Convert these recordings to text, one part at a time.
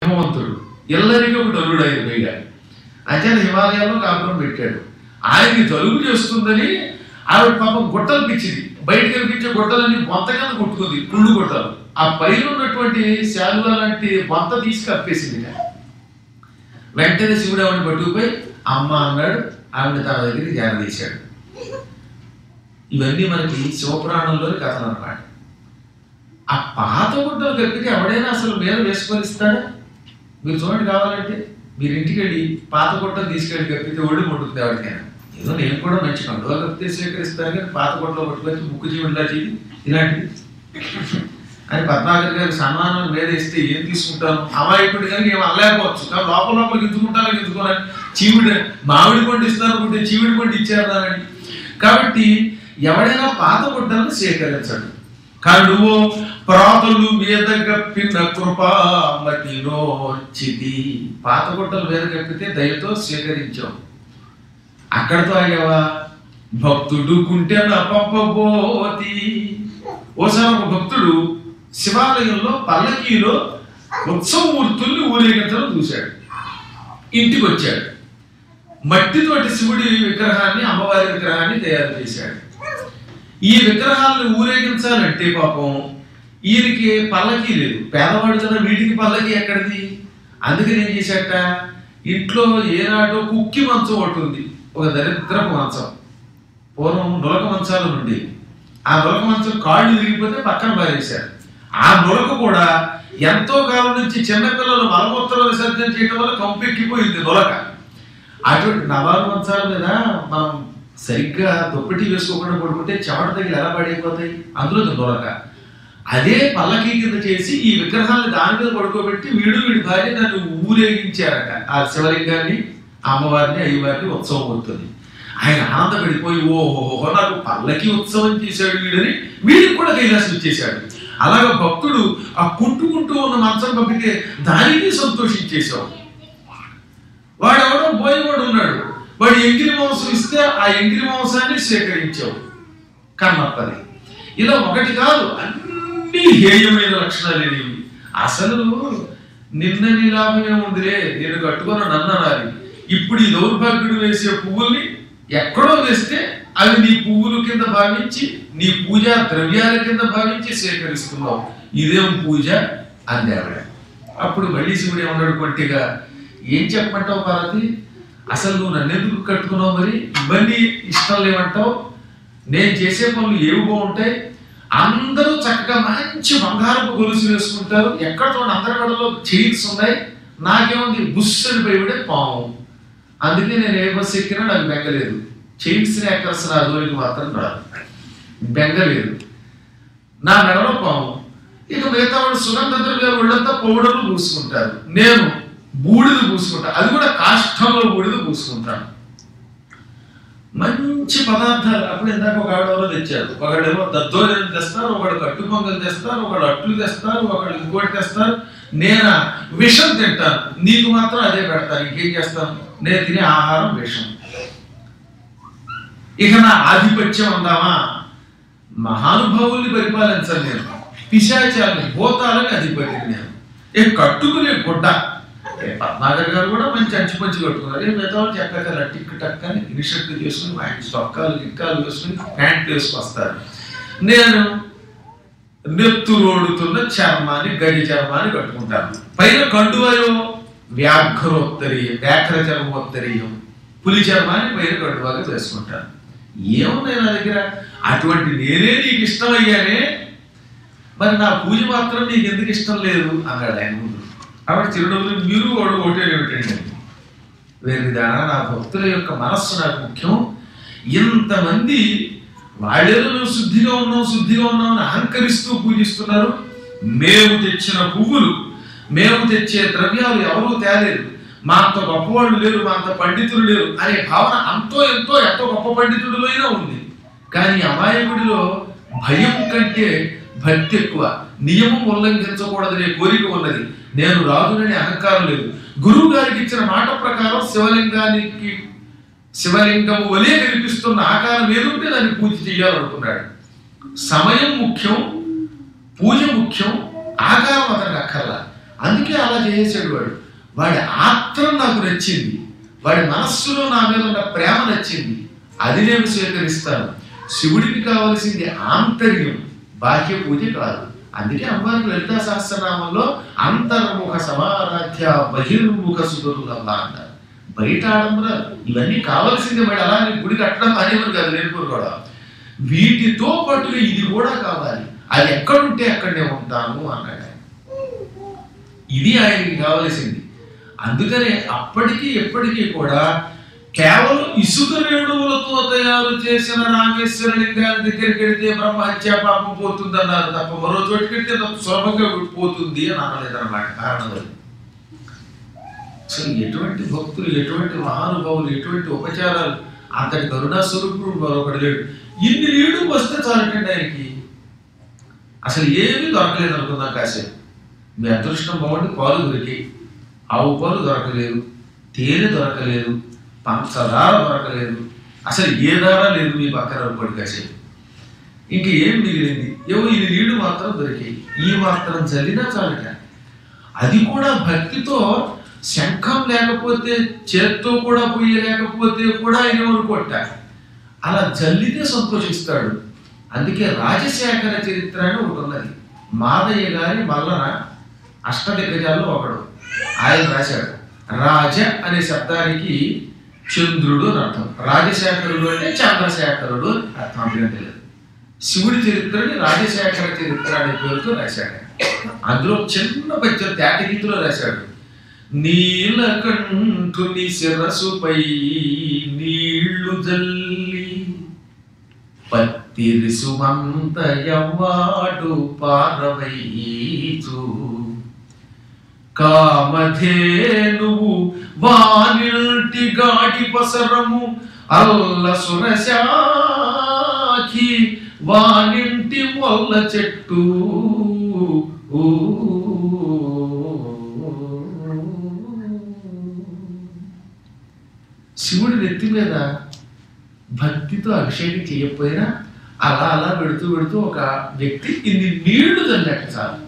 హిమవంతుడు ఎల్లరికీ ఒక తల్లుడు ఆయన పైగా అంతే హిమాలయాల్లో కాపురం పెట్టాడు ఆయనకి జలుబు చేస్తుందని ఆవిడ పాపం గుట్టలు పిచ్చింది బయటకు కనిపించే గుట్టలన్నీ బొంత కింద కొట్టుకుంది కుళ్ళు గుట్టలు ఆ పైన ఉన్నటువంటి శాలువ లాంటి బొంత తీసి కప్పేసింది ఇక. వెంటనే శివుడు ఆవిడని పట్టుకుపోయి అమ్మ అన్నాడు ఆవిడ తన దగ్గరికి చేరదీశాడు ఇవన్నీ మనకి శివపురాణంలోని కథలు అన్నమాట ఆ పాత గుడ్డలు కప్పితే ఎవడైనా అసలు మీద వేసుకొని ఇస్తాడా మీరు చూడండి కావాలంటే మీరు ఇంటికి వెళ్ళి పాత గుడ్డలు తీసుకెళ్ళి కప్పితే ఒళ్ళు ముట్టుకుంది ఎవరికైనా ఏదో నేను కూడా మంచి కండువా కప్పితే స్వీకరిస్తాను కానీ పాత గుడ్డలో పట్టుకొని ముక్కు జీవుడిలా చేయి ఇలాంటివి అని పద్మాగర్ గారి సన్మానం మీద ఇస్తే ఏం తీసుకుంటాను అమాయకుడి కానీ ఏం అనలేకపోవచ్చు కానీ లోపల లోపల గింజుకుంటాను గింజుకోనని చీవిడి మామిడి పండు ఇస్తారు అనుకుంటే చీవిడి పండు ఇచ్చారని కాబట్టి ఎవడైనా పాత గుడ్డలను స్వీకరించడు కడువో ప్రాతలు మీద గప్పిన కృపామతినోచితి పాత గుడ్డలు మీద గప్పితే దయతో స్వీకరించాం అక్కడతో అయ్యావా భక్తుడు కుంటెన పంపబోతి ఓసారి ఒక భక్తుడు శివాలయంలో పల్లకీలో ఉత్సవమూర్తుల్ని ఊరేగించడం చూశాడు ఇంటికి వచ్చాడు మట్టితోటి శివుడి విగ్రహాన్ని అమ్మవారి విగ్రహాన్ని తయారు చేశాడు ఈ విగ్రహాలను ఊరేగించాలంటే పాపం ఈయనకి పల్లకి లేదు పేదవాడు కదా వీడికి పల్లకి ఎక్కడిది అందుకని ఏం చేశాట ఇంట్లో ఏనాడో కుక్కి మంచం ఒకటి ఉంది ఒక దరిద్రపు మంచం పూర్వం నులక మంచాలు నుండి ఆ నులక మంచం కాళ్ళు విరిగిపోతే పక్కన పారేశారు ఆ నులక కూడా ఎంతో కాలం నుంచి చిన్నపిల్లలు మలమూత్ర విసర్జన చేయడం వల్ల కంపెక్కిపోయింది నులక అటువంటి నవారు మంచాల మీద మనం సరిగ్గా దుప్పటి వేసుకోకుండా పడుకుంటే చెమట తగిలి ఎలా పడైపోతాయి అందులో నులక అదే పల్లకి కింద చేసి ఈ విగ్రహాన్ని దాని మీద పడుకోబెట్టి వీడు వీడి భార్య దాన్ని ఊరేగించారట ఆ శివలింగాన్ని ఆ అమ్మవారిని అయ్యవారిని ఉత్సవం అవుతుంది ఆయన ఆనందపడిపోయి ఓహో నాకు పల్లకి ఉత్సవం చేశాడు వీడని వీడికి కూడా కైలాసం ఇచ్చేశాడు అలాగే భక్తుడు ఆ కుంటుకుంటూ ఉన్న మంచం పంపితే దానికి సంతోషించేశావు వాడెవడో పోయేవాడు ఉన్నాడు వాడు ఎంగిరి మాంసం ఇస్తే ఆ ఎంగిరి మాంసాన్ని స్వీకరించావు కన్నప్పది ఇలా ఒకటి కాదు అన్ని హేయమైన లక్షణాలు ఇవి అసలు నిన్నని లాభమే ఉందిలే నేను కట్టుకున్న నన్ను అనాలి ఇప్పుడు ఈ దౌర్భాగ్యుడు వేసే పువ్వుల్ని ఎక్కడో వేస్తే అవి నీ పువ్వుల కింద భావించి నీ పూజా ద్రవ్యాల కింద భావించి స్వీకరిస్తున్నావు ఇదేం పూజ అంది ఆవిడ అప్పుడు మళ్ళీ శివుడు ఏమన్నాడు కొట్టిగా ఏం చెప్పమంటావు పార్వతి అసలు నువ్వు నన్ను ఎందుకు కట్టుకున్నావు మరి ఇవన్నీ ఇష్టం లేవంటావు నేను చేసే పనులు ఏవి బాగుంటాయి అందరూ చక్కగా మంచి బంగారపు గొలుసు వేసుకుంటారు ఎక్కడ చూడండి అందరి మెడలో చైన్స్ ఉన్నాయి నాకేముంది బుస్సని పోయిడే పాము అందుకే నేను ఏ బస్సు ఎక్కినా నాకు బెంగలేదు చైన్స్ ఎక్కర్స్ నా జోలికి మాత్రం రాదు బెంగలేదు నా మెడలో పాము ఇక మిగతా వాళ్ళు సుగంధ ద్రవ్యాలు వాళ్ళంతా పౌడర్లు పూసుకుంటారు నేను బూడిద పూసుకుంటా అది కూడా కాష్టంలో బూడిద పూసుకుంటాను మంచి పదార్థాలు అప్పుడు ఇందాక ఒక ఆవిడ తెచ్చారు ఒకడేమో దద్దోజనం తెస్తారు ఒకడు కట్టు పొంగలు తెస్తారు ఒకడు అట్లు తెస్తారు ఒకడు ఇంకోటి తెస్తారు నేను విషం తింటాను నీకు మాత్రం అదే పెడతాను ఇంకేం చేస్తాను నేను తినే ఆహారం విషం ఇక నా ఆధిపత్యం అందామా మహానుభావుల్ని పరిపాలించాలి నేను పిశాచాలని భూతాలని అధిపతి నేను ఏ కట్టుకునే గుడ్డ ఏ పద్మాగర్ గారు కూడా మంచి అంచి పంచి కట్టుకున్నారు ఏ మిగతా వాళ్ళు చక్కగా టిక్ టక్ అని ఇనిషర్ట్ చేసుకుని ఆయన చొక్కాలు లిక్కాలు వేసుకుని ప్యాంట్ వేసుకొస్తారు నేను నెత్తురోడుతున్న చర్మాన్ని గడి చర్మాన్ని కట్టుకుంటాను పైన కండువాయో వ్యాఘ్రోత్తరీయం వ్యాఘ్ర చర్మోత్తరీయం పులి చర్మాన్ని పైన కండువాగా వేసుకుంటాను ఏమున్నాయి నా దగ్గర అటువంటి నేనే నీకు ఇష్టమయ్యానే మరి నా పూజ మాత్రం నీకు ఎందుకు ఇష్టం లేదు అన్నాడు ఆయన ముందు కాబట్టి చిరునవ్వులు మీరు వాడు ఒకటే ఏమిటండి వేరేదానా నా భక్తుల యొక్క మనస్సు నాకు ముఖ్యం ఇంతమంది వాళ్ళేదో మేము శుద్ధిగా ఉన్నాం శుద్ధిగా ఉన్నాం అని అహంకరిస్తూ పూజిస్తున్నారు మేము తెచ్చిన పువ్వులు మేము తెచ్చే ద్రవ్యాలు ఎవరూ తేలేదు మా అంత గొప్పవాళ్ళు లేరు మా అంత పండితులు లేరు అనే భావన అంతో ఎంతో ఎంతో గొప్ప పండితుడిలోనే ఉంది కానీ అమాయకుడిలో భయం కంటే భక్తి ఎక్కువ నియమం ఉల్లంఘించకూడదనే కోరిక ఉన్నది నేను రాజునని అహంకారం లేదు గురువు గారికి ఇచ్చిన మాట ప్రకారం శివలింగానికి శివలింగము వలే కనిపిస్తున్న ఆకారం ఏదుంటే దాన్ని పూజ చేయాలనుకున్నాడు సమయం ముఖ్యం పూజ ముఖ్యం ఆకారం అతనికి అక్కర్లా అందుకే అలా చేసేసాడు వాడు వాడి ఆత్రం నాకు నచ్చింది వాడి మనస్సులో నా మీద ఉన్న ప్రేమ నచ్చింది అది నేను స్వీకరిస్తాను శివుడికి కావలసింది ఆంతర్యం బాహ్య పూజ కాదు అందుకే అమ్మవారికి లలితా సహస్రనామంలో అంతర్ముఖ సమారాధ్య బహిర్ముఖ సుధురులల్లా అంటారు బయట ఆడంబర ఇవన్నీ కావాల్సిందే మరి అలా నీ గుడి కట్టడం అనేవారు కాదు నేర్పురు కూడా వీటితో పాటుగా ఇది కూడా కావాలి అది ఎక్కడుంటే అక్కడే ఉంటాను అన్నాడు ఆయన. ఇది ఆయనకి కావలసింది అందుకనే అప్పటికి ఎప్పటికీ కూడా కేవలం ఇసుక రేణువులతో తయారు చేసిన రామేశ్వర లింగాల దగ్గరికి వెళితే బ్రహ్మహత్య పాపం పోతుందన్నారు తప్ప మరో చోటుకి వెళ్తే తప్ప సులభంగా పోతుంది అని అనలేదన్నమాట కారణం అది అసలు ఎటువంటి భక్తులు ఎటువంటి మహానుభావులు ఎటువంటి ఉపచారాలు అంతటి కరుణా స్వరూపుడు మరొకడు లేడు ఇన్ని నీళ్లు వస్తే చాలటండి ఆయనకి అసలు ఏమీ దొరకలేదు అనుకుందాం కాసేపు మీ అదృష్టం బాగుండి పాలు దొరికి ఆవు పాలు దొరకలేదు తేనె దొరకలేదు పంచదార దొరకలేదు అసలు ఏ దార లేదు మీ పక్కన పడి కాసేపు ఇంక ఏం మిగిలింది ఏవో ఇది నీళ్లు మాత్రం దొరికాయి ఈ మాత్రం చల్లినా చాలట అది కూడా భక్తితో శంఖం లేకపోతే చేత్తో కూడా లేకపోతే కూడా ఆయన అనుకోట అలా జల్లితే సంతోషిస్తాడు అందుకే రాజశేఖర చరిత్ర అని ఒకటి ఉన్నది మాదయ్య గారి మల్లన అష్టదిగ్గజాల్లో ఒకడు ఆయన రాశాడు రాజ అనే శబ్దానికి చంద్రుడు అని అర్థం రాజశేఖరుడు అంటే చంద్రశేఖరుడు అని అర్థం అంటే తెలియదు శివుడి చరిత్రని రాజశేఖర చరిత్ర అనే పేరుతో రాశాడు అందులో చిన్న పద్యం తేటగీతిలో రాశాడు నీలకంఠుని శిరసుపై నీళ్లు జల్లి పత్తిరి సుమంత యవ్వాడు పారవైచు కామధేనువు వానిల్టి గాడి పసరము అల్ల సురశాఖి వానింటి మొల్ల చెట్టు ఊ. శివుడి నెత్తి మీద భక్తితో అభిషేకం చేయకపోయినా అలా అలా పెడుతూ పెడుతూ ఒక వ్యక్తి ఇన్ని నీళ్లు చల్లట చాలు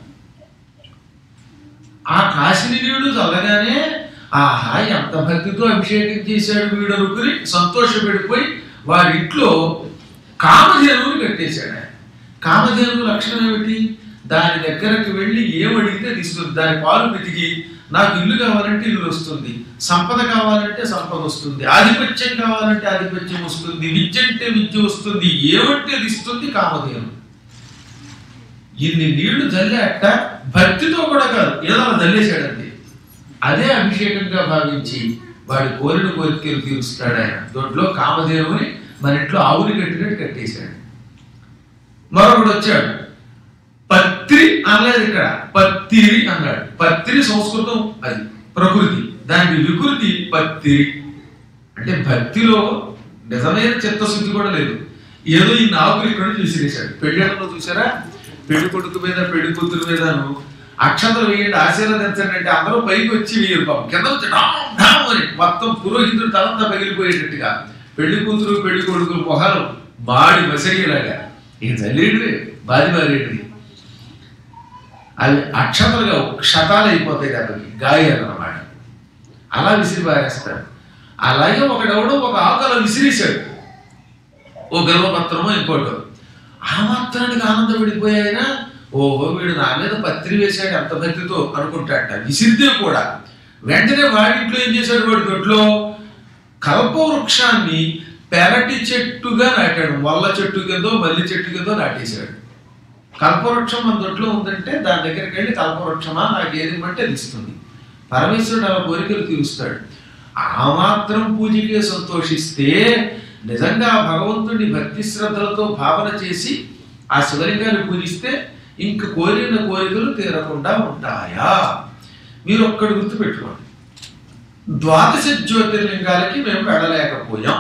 ఆ కాశిని నీళ్లు చల్లగానే ఆహా ఎంత భక్తితో అభిషేకం చేశాడు వీడు అనుకుని సంతోషపడిపోయి వారి ఇంట్లో కామధేనువుని కట్టేశాడు ఆయన కామధేనువు లక్షణం ఏమిటి దాని దగ్గరకు వెళ్ళి ఏమడిగితే తీసుకుంది దాని పాలు పితికి నాకు ఇల్లు కావాలంటే ఇల్లు వస్తుంది సంపద కావాలంటే సంపద వస్తుంది ఆధిపత్యం కావాలంటే ఆధిపత్యం వస్తుంది విద్య అంటే విద్య వస్తుంది ఏమంటే అది ఇస్తుంది కామధేను ఇన్ని నీళ్లు జల్లాక భక్తితో కూడా కాదు ఏదో అలా జల్లేశాడంతే అదే అభిషేకంగా భావించి వాడి కోరిన కోరికలు తీరుస్తాడు ఆయన దొడ్లో కామధేనుని మన ఇంట్లో ఆవుని కట్టినట్టు కట్టేశాడు మరొకడు వచ్చాడు పత్రి అనలేదు ఇక్కడ పత్తిరి అన్నాడు పత్తిరి సంస్కృతం అది ప్రకృతి దానికి వికృతి పత్తిరి అంటే భక్తిలో నిజమైన చిత్తశుద్ధి కూడా లేదు ఏదో ఈ నాకులు ఇక్కడ నుంచి విసిరేశాడు పెళ్ళిళ్ళలో చూసారా పెళ్లి కొడుకు మీద పెళ్లి కూతురు మీదను అక్షతలు వేయండి ఆశీర్వదించండి అంటే అందరూ పైకి వచ్చి వేయరు పాపం కింద వచ్చి డామ్ డామ్ అని మొత్తం పురోహితుడు తలంతా పగిలిపోయేటట్టుగా పెళ్లి కూతురు పెళ్లి కొడుకులు మొహాలు బాడి మసగేలాగా ఇక చల్లేడువే బాది బారేటిది అవి అక్షతలుగా క్షతాలు అయిపోతాయి కాబట్టి గాయాలు అన్నమాట అలా విసిరి పారేస్తాడు అలాగే ఒకడెవడో ఒక ఆకలి విసిరేశాడు ఓ గర్భపత్రమో ఇంకోటో ఆ మాత్రానికి ఆనందపడిపోయాయినా ఓహో వీడు నా మీద పత్రి వేశాడు ఎంత భక్తితో అనుకుంటాడట విసిరితే కూడా వెంటనే వాడింట్లో ఏం చేశాడు వాడి దొడ్లో కల్ప వృక్షాన్ని పెరటి చెట్టుగా నాటాడు మొల్ల చెట్టు కిందో మల్లి చెట్టు కిందో నాటేశాడు కల్పవృక్షం మన దొడ్లో ఉందంటే దాని దగ్గరికి వెళ్ళి కల్పవృక్షమా నాకు ఏది ఇమ్మంటే అది ఇస్తుంది పరమేశ్వరుడు అలా కోరికలు తీరుస్తాడు ఆ మాత్రం పూజకే సంతోషిస్తే నిజంగా భగవంతుడిని భక్తి శ్రద్ధలతో భావన చేసి ఆ శివలింగాన్ని పూజిస్తే ఇంక కోరిన కోరికలు తీరకుండా ఉంటాయా మీరు ఒక్కడి గుర్తుపెట్టుకోండి ద్వాదశ జ్యోతిర్లింగాలకి మేము వెళ్ళలేకపోయాం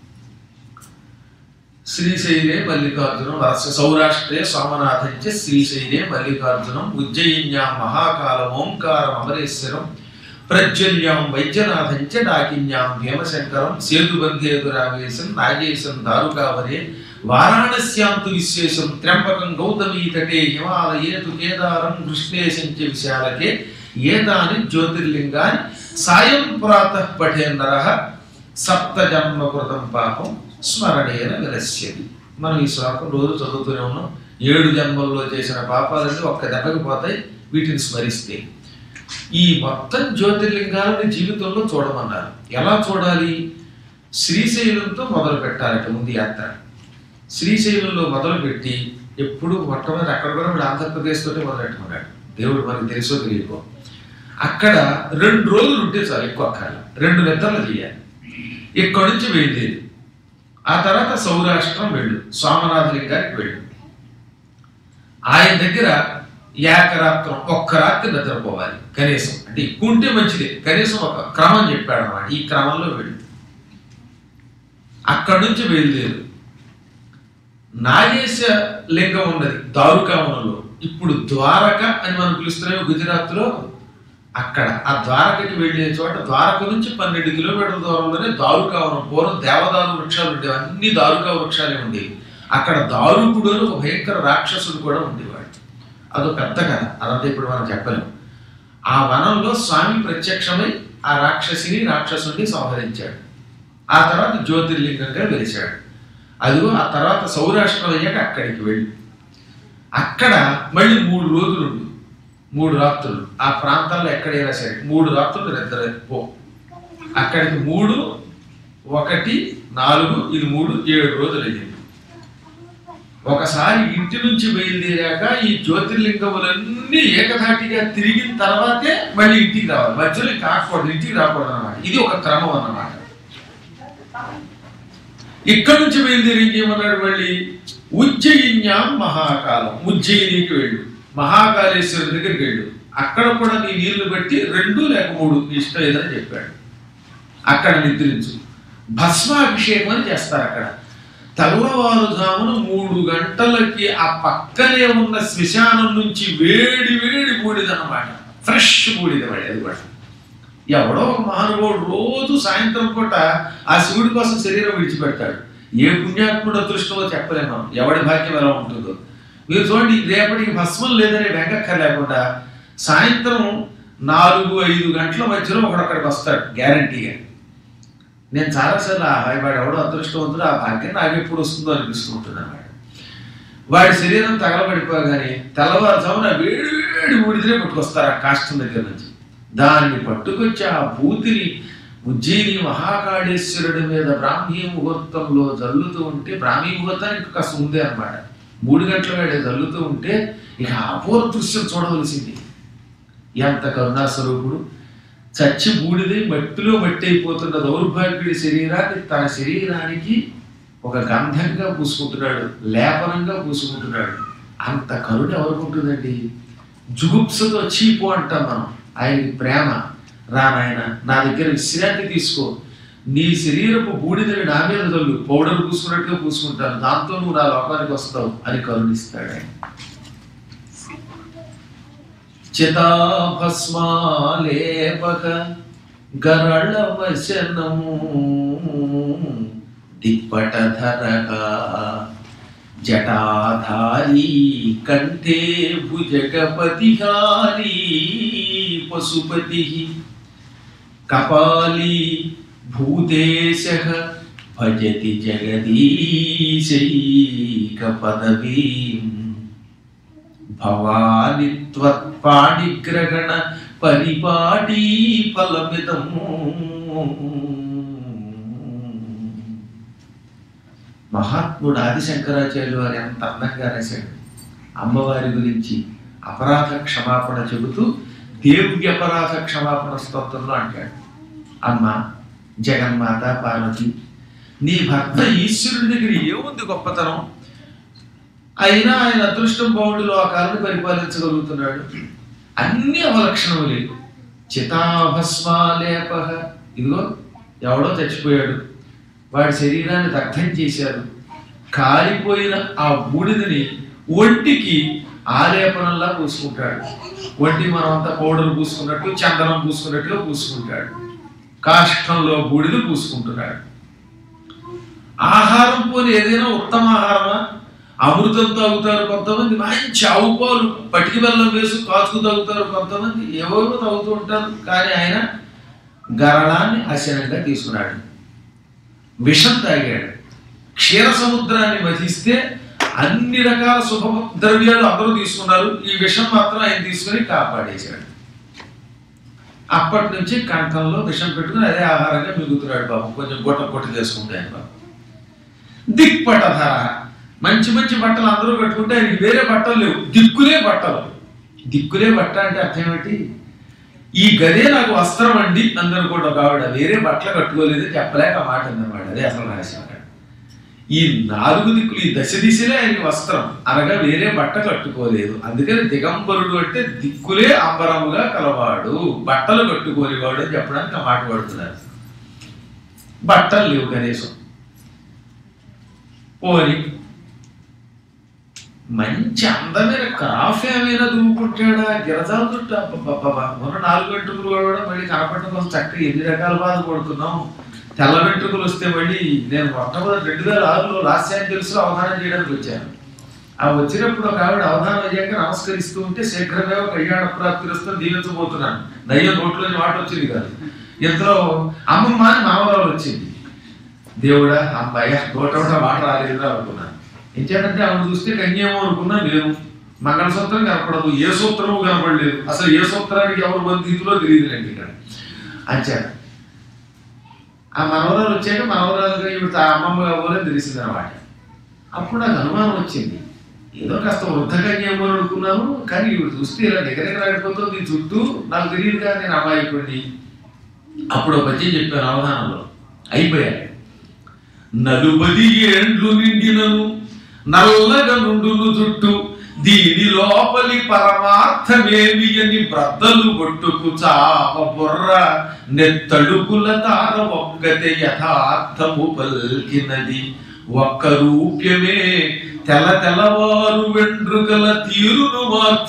శ్రీశైలే మల్లికార్జునం వరస సౌరాష్ట్రే సోమనాథంచ శ్రీశైలే మల్లికార్జునం ఉజ్జయిన్యాం మహాకాలం ఓంకారం అమరేశ్వరం ప్రజ్వల్యాం వైద్యనాథంచ డాకిన్యాం భీమశంకరం సేతుబంధేదురావేశం నాగేశం దారుకావరే వారాణస్యాంతు విశేషం త్ర్యంబకం గౌతమీ తటే హిమాలయే తు కేదారం కృష్ణేశం చ విశాలకే ఏదాని జ్యోతిర్లింగాన్ని సాయం ప్రాతః పఠే నర సప్త జన్మ కృతం పాపం స్మరణేన వినశ్యది మనం ఈ శ్లోకం రోజు చదువుతూనే ఉన్నాం ఏడు జన్మల్లో చేసిన పాపాలన్నీ ఒక్క దెబ్బకి పోతాయి వీటిని స్మరిస్తే ఈ మొత్తం జ్యోతిర్లింగాలని జీవితంలో చూడమన్నారు ఎలా చూడాలి శ్రీశైలంతో మొదలు పెట్టాలట ముందు యాత్ర శ్రీశైలంలో మొదలుపెట్టి ఎప్పుడు మొట్టమొదటి అక్కడ కూడా ఇప్పుడు ఆంధ్రప్రదేశ్ తోటే మొదలెట్టుకున్నాడు దేవుడు మనకి తెలుసో తెలియకో అక్కడ రెండు రోజులు ఉంటే చాలు ఎక్కువ అక్కడ రెండు నిద్రలు చేయాలి ఇక్కడి నుంచి వెళ్ళేది ఆ తర్వాత సౌరాష్ట్రం వెళ్ళు సోమనాథలింగానికి వెళ్ళు ఆయన దగ్గర ఏకరాత్రం ఒక్క రాత్రి నిద్రపోవాలి కనీసం అంటే ఎక్కువ ఉంటే మంచిదే కనీసం ఒక క్రమం చెప్పాడు అన్నమాట ఈ క్రమంలో వెళ్ళు అక్కడి నుంచి బయలుదేరు నాగేశ లింగం ఉన్నది దారుకావనంలో ఇప్పుడు ద్వారక అని మనం పిలుస్తున్నాము గుజరాత్లో అక్కడ ఆ ద్వారకకి వెళ్ళే చోట ద్వారక నుంచి పన్నెండు కిలోమీటర్ల దూరంలోనే దారుకావనం పూర్వం దేవదారు వృక్షాలు ఉండేవి అన్ని దారుకా వృక్షాలే ఉండేవి అక్కడ దారుకుడు అని ఒక భయంకర రాక్షసుడు కూడా ఉండేవాడు అదో పెద్ద కథ అదంతా ఇప్పుడు మనం చెప్పలేం ఆ వనంలో స్వామి ప్రత్యక్షమై ఆ రాక్షసిని రాక్షసుని సంహరించాడు ఆ తర్వాత జ్యోతిర్లింగంగా వెలిచాడు అదిగో ఆ తర్వాత సౌరాష్ట్రం అయ్యాక అక్కడికి వెళ్ళి అక్కడ మళ్ళీ మూడు రోజులు ఉండు మూడు రాత్రులు ఆ ప్రాంతాల్లో ఎక్కడైనా సరే మూడు రాత్రులు నిద్ర పో అక్కడికి మూడు ఒకటి నాలుగు ఇది మూడు ఏడు రోజులు అయ్యింది ఒకసారి ఇంటి నుంచి బయలుదేరాక ఈ జ్యోతిర్లింగములన్నీ ఏకధాటిగా తిరిగిన తర్వాతే మళ్ళీ ఇంటికి రావాలి మధ్యలో కాకూడదు ఇంటికి రాకూడదు అన్నమాట ఇది ఒక క్రమం అన్నమాట ఇక్కడ నుంచి బయలుదేరి ఏం చేయమన్నాడు మళ్ళీ ఉజ్జయిన్యాం మహాకాలం ఉజ్జయినికి వెళ్ళు మహాకాళేశ్వరుడి దగ్గరికి వెళ్ళు అక్కడ కూడా నీ నీళ్లు బట్టి రెండు లేక మూడు నీ ఇష్టం ఏదని చెప్పాడు అక్కడ నిద్రించు భస్మాభిషేకం అని చేస్తారు అక్కడ తెల్లవారుజామున మూడు గంటలకి ఆ పక్కనే ఉన్న శ్మశానం నుంచి వేడి వేడి బూడిదన్నమాట ఫ్రెష్ బూడిద వాడి అది కూడా ఎవడో ఒక మహానుభావుడు రోజు సాయంత్రం పూట ఆ శివుడి కోసం శరీరం విడిచిపెడతాడు ఏ పుణ్యాత్ముడు అదృష్టమో చెప్పలేము మనం ఎవడి భాగ్యం ఎలా ఉంటుందో మీరు చూడండి రేపటికి భస్మం లేదనే వెంకక్క లేకుండా సాయంత్రం నాలుగు ఐదు గంటల మధ్యలో ఒకడొక్కడికి వస్తాడు గ్యారంటీగా నేను చాలాసార్లు ఆ వాడు ఎవడో అదృష్టవంతుడు ఆ భాగ్యం నాకు ఎప్పుడు వస్తుందో అనిపిస్తూ ఉంటుంది అన్నమాట వాడి శరీరం తగలబడిపోగానే తెల్లవారుజామున వేడి వేడి ఊడిదినే పట్టుకొస్తారు ఆ కాష్టం దగ్గర నుంచి దాన్ని పట్టుకొచ్చి ఆ భూతిని ఉజ్జయిని మహాకాళేశ్వరుడి మీద బ్రాహ్మీ ముహూర్తంలో జల్లుతూ ఉంటే బ్రాహ్మీ ముహూర్తానికి కాస్త ఉందే అనమాట మూడు గంటల వేడే జల్లుతూ ఉంటే ఇక అపూర్వ దృశ్యం చూడవలసింది ఎంత కరుణాస్వరూపుడు చచ్చి బూడిది మట్టిలో మట్టి అయిపోతున్న దౌర్భాగ్యుడి శరీరాన్ని తన శరీరానికి ఒక గంధంగా పూసుకుంటున్నాడు లేపనంగా పూసుకుంటున్నాడు అంత కరుణ ఎవరికి ఉంటుందండి జుగుప్సతో చీపు అంటాం మనం ఆయనకి ప్రేమ రా నాయన నా దగ్గర విశ్రాంతి తీసుకో నీ శరీరపు బూడిదని నా మీద తల్లు పౌడర్ పూసుకున్నట్టుగా పూసుకుంటాను దాంతో నువ్వు నా లోకానికి వస్తావు అని కరుణిస్తాడు ఆయన చితాభస్మాలేపక గరళవశనము దిప్పటధరగా జటాధారీ కంఠే భుజగపతిహారీ పశుపతి కపాలీ భూతేశ భజతి జగదీశైక పదవీం భవాని త్వత్పాణిగ్రహణ పరిపాటీ ఫలమిదము మహాత్ముడు ఆదిశంకరాచార్యులు వారు ఎంత అందంగా రాశాడు అమ్మవారి గురించి అపరాధ క్షమాపణ చెబుతూ దేవుడి అపరాధ క్షమాపణ స్తోత్రంలో అంటాడు అమ్మ జగన్మాత పార్వతి నీ భర్త ఈశ్వరుడి దగ్గర ఏముంది గొప్పతనం అయినా ఆయన అదృష్టం బాగుండి లోకాలను పరిపాలించగలుగుతున్నాడు అన్ని అవలక్షణములే చితాభస్మాలేప ఇదిగో ఎవడో చచ్చిపోయాడు వాడి శరీరాన్ని దగ్ధం చేశారు కాలిపోయిన ఆ బూడిదని ఒంటికి ఆలేపనంలా పూసుకుంటాడు ఒంటి మనం అంతా పౌడర్ పూసుకున్నట్టు చందనం పూసుకున్నట్టుగా పూసుకుంటాడు కాష్టంలో బూడిద పూసుకుంటున్నాడు ఆహారం పోని ఏదైనా ఉత్తమ ఆహారమా అమృతం తాగుతారు కొంతమంది మంచి ఆవు పాలు పటికి బెల్లం వేసి కాచుకు తాగుతారు కొంతమంది ఎవరో తాగుతూ ఉంటారు కానీ ఆయన గరళాన్ని అశనంగా తీసుకున్నాడు విషం తాగాడు క్షీర సముద్రాన్ని వధిస్తే అన్ని రకాల శుభ ద్రవ్యాలు అందరూ తీసుకున్నారు ఈ విషం మాత్రం ఆయన తీసుకొని కాపాడేశాడు అప్పటి నుంచి కంఠంలో విషం పెట్టుకుని అదే ఆహారంగా మిగులుతున్నాడు బాబు కొంచెం గుట్ట గుట్ట చేసుకుంటే ఆయన బాబు దిక్పట ధర మంచి మంచి బట్టలు అందరూ కట్టుకుంటే ఆయనకి వేరే బట్టలు లేవు దిక్కులే బట్టలు దిక్కులే బట్ట అంటే అర్థం ఏమిటి ఈ గదే నాకు వస్త్రం అండి అందరు కూడా ఒక ఆవిడ వేరే బట్టలు కట్టుకోలేదు చెప్పలేక ఆ మాట అన్నమాట అదే అసలు రహస్యం అక్కడ. ఈ నాలుగు దిక్కులు ఈ దశ దిశలే ఆయనకి వస్త్రం అనగా వేరే బట్ట కట్టుకోలేదు అందుకని దిగంబరుడు అంటే దిక్కులే అంబరముగా కలవాడు బట్టలు కట్టుకోలేవాడు అని చెప్పడానికి ఆ మాట పడుతున్నారు బట్టలు లేవు కనీసం పోని మంచి అందమైన కాఫీ ఏమైనా దూకుంటాడా గిరజాలు చుట్టూ అబ్బబ్బబ్బబ్బా. మొన్న నాలుగు వెంట్రుకలు కూడా మళ్ళీ కనపడడం కోసం చక్కగా ఎన్ని రకాల బాధపడుతున్నాం తెల్ల వెంట్రుకలు వస్తే మళ్ళీ నేను మొట్టమొదటి రెండు వేల ఆరులో లాస్ ఏంజల్స్ లో అవధానం చేయడానికి వచ్చాను ఆ వచ్చినప్పుడు ఒక ఆవిడ అవధానం అయ్యాక నమస్కరిస్తూ ఉంటే శీఘ్రమేవ కళ్యాణ ప్రాప్తి వస్తే దీవించబోతున్నాను దయ్యం నోట్లోని మాట వచ్చింది కాదు ఇంతలో అమ్మమ్మ అని మామరాలు వచ్చింది దేవుడా అమ్మాయి నోట మాట రాలేదురా అనుకున్నాను ఎంచేతంటే ఆవిడ చూస్తే కన్యేమో అనుకున్నా నేను మంగళసూత్రం కనపడదు ఏ సూత్రము కనపడలేదు అసలు ఏ సూత్రానికి ఎవరు బంధితులో తెలియదులేండి ఇక్కడ అంచారు ఆ మనవరాలు వచ్చాక మనవరాలుగా ఈవిడ ఆ అమ్మమ్మ కాబోలని తెలిసింది అనమాట అప్పుడు నాకు అనుమానం వచ్చింది ఏదో కాస్త వృద్ధకన్యేమో అని అనుకున్నాను కానీ ఈవిడ చూస్తే ఇలా నిగనిగలాడిపోతుంది చుట్టూ నాకు తెలియదుగా నేను అమాయకుడిని అప్పుడు ఒక పద్యం చెప్పాను అవధానంలో అయిపోయాయి నలుబది ఏండ్లు నిండినను నల్లగా నుండును చుట్టూ దీని లోపలి పరమార్థమేమి అని బ్రద్దలు కొట్టుకు చాప బుర్ర నెత్తడుకుల తార ఒక్కతే యథార్థము పల్కినది ఒక్క రూప్యమే తెల తెలవారు వెండ్రుగల తీరును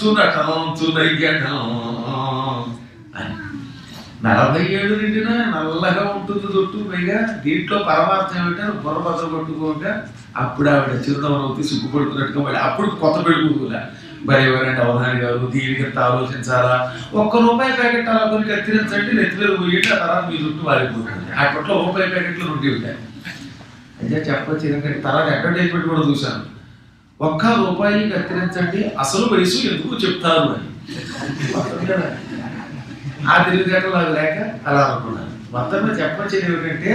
మార్చునటంచునయ్యడం అని నలభై ఏడు నిండిన నల్లగా ఉంటుంది చుట్టూ పైగా దీంట్లో పరమార్థం ఏమిటని బుర్రబద్దలు కొట్టుకోగా అప్పుడు ఆవిడ చిరునవ్వు నవ్వుతూ సిగ్గుపడుతున్నట్టుగా మళ్ళీ అప్పుడు కొత్త పెళ్ళికూతులా మరి ఎవరంటే అవధాని గారు దీనికి ఎంత ఆలోచించాలా ఒక్క రూపాయి ప్యాకెట్ అలా కొన్ని కత్తిరించండి నెత్తి మీద పోయితే ఆ తర్వాత మీ చుట్టూ మారిపోతుంది అప్పట్లో రూపాయి ప్యాకెట్లు నుండి ఉంటాయి అయితే చెప్పొచ్చు ఎందుకంటే తర్వాత అడ్వర్టైజ్మెంట్ కూడా చూశాను ఒక్క రూపాయి కత్తిరించండి అసలు వయసు ఎందుకు చెప్తారు అని మొత్తం కదా. ఆ తెలివితేటలు నాకు లేక అలా అనుకున్నాను మొత్తంగా చెప్పొచ్చేది ఏమిటంటే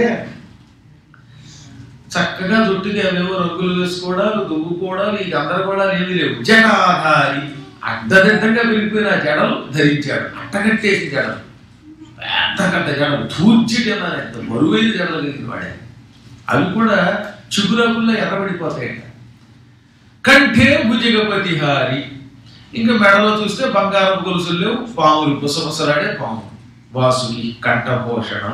చక్కగా జుట్టుకి అవేవో రంగులు వేసుకోవడాలు దువ్వుకోవడాలు ఈ గందరగోళాలు ఏమీ లేవు జడాధారి అడ్డదిడ్డంగా పెరిగిపోయిన ఆ జడలు ధరించాడు అట్టగట్టేసి జడలు పెద్ద కట్ట జడలు తూర్చిటి అన్నారు ఎంత బరువైన జడలు కలిగిన వాడే అవి కూడా చిగురాకుల్లో ఎర్రబడిపోతాయట కంఠే భుజగపతిహారి ఇంకా మెడలో చూస్తే బంగారం గొలుసులు లేవు పాములు పుసపుసలాడే పాము వాసుకి కంఠభూషణం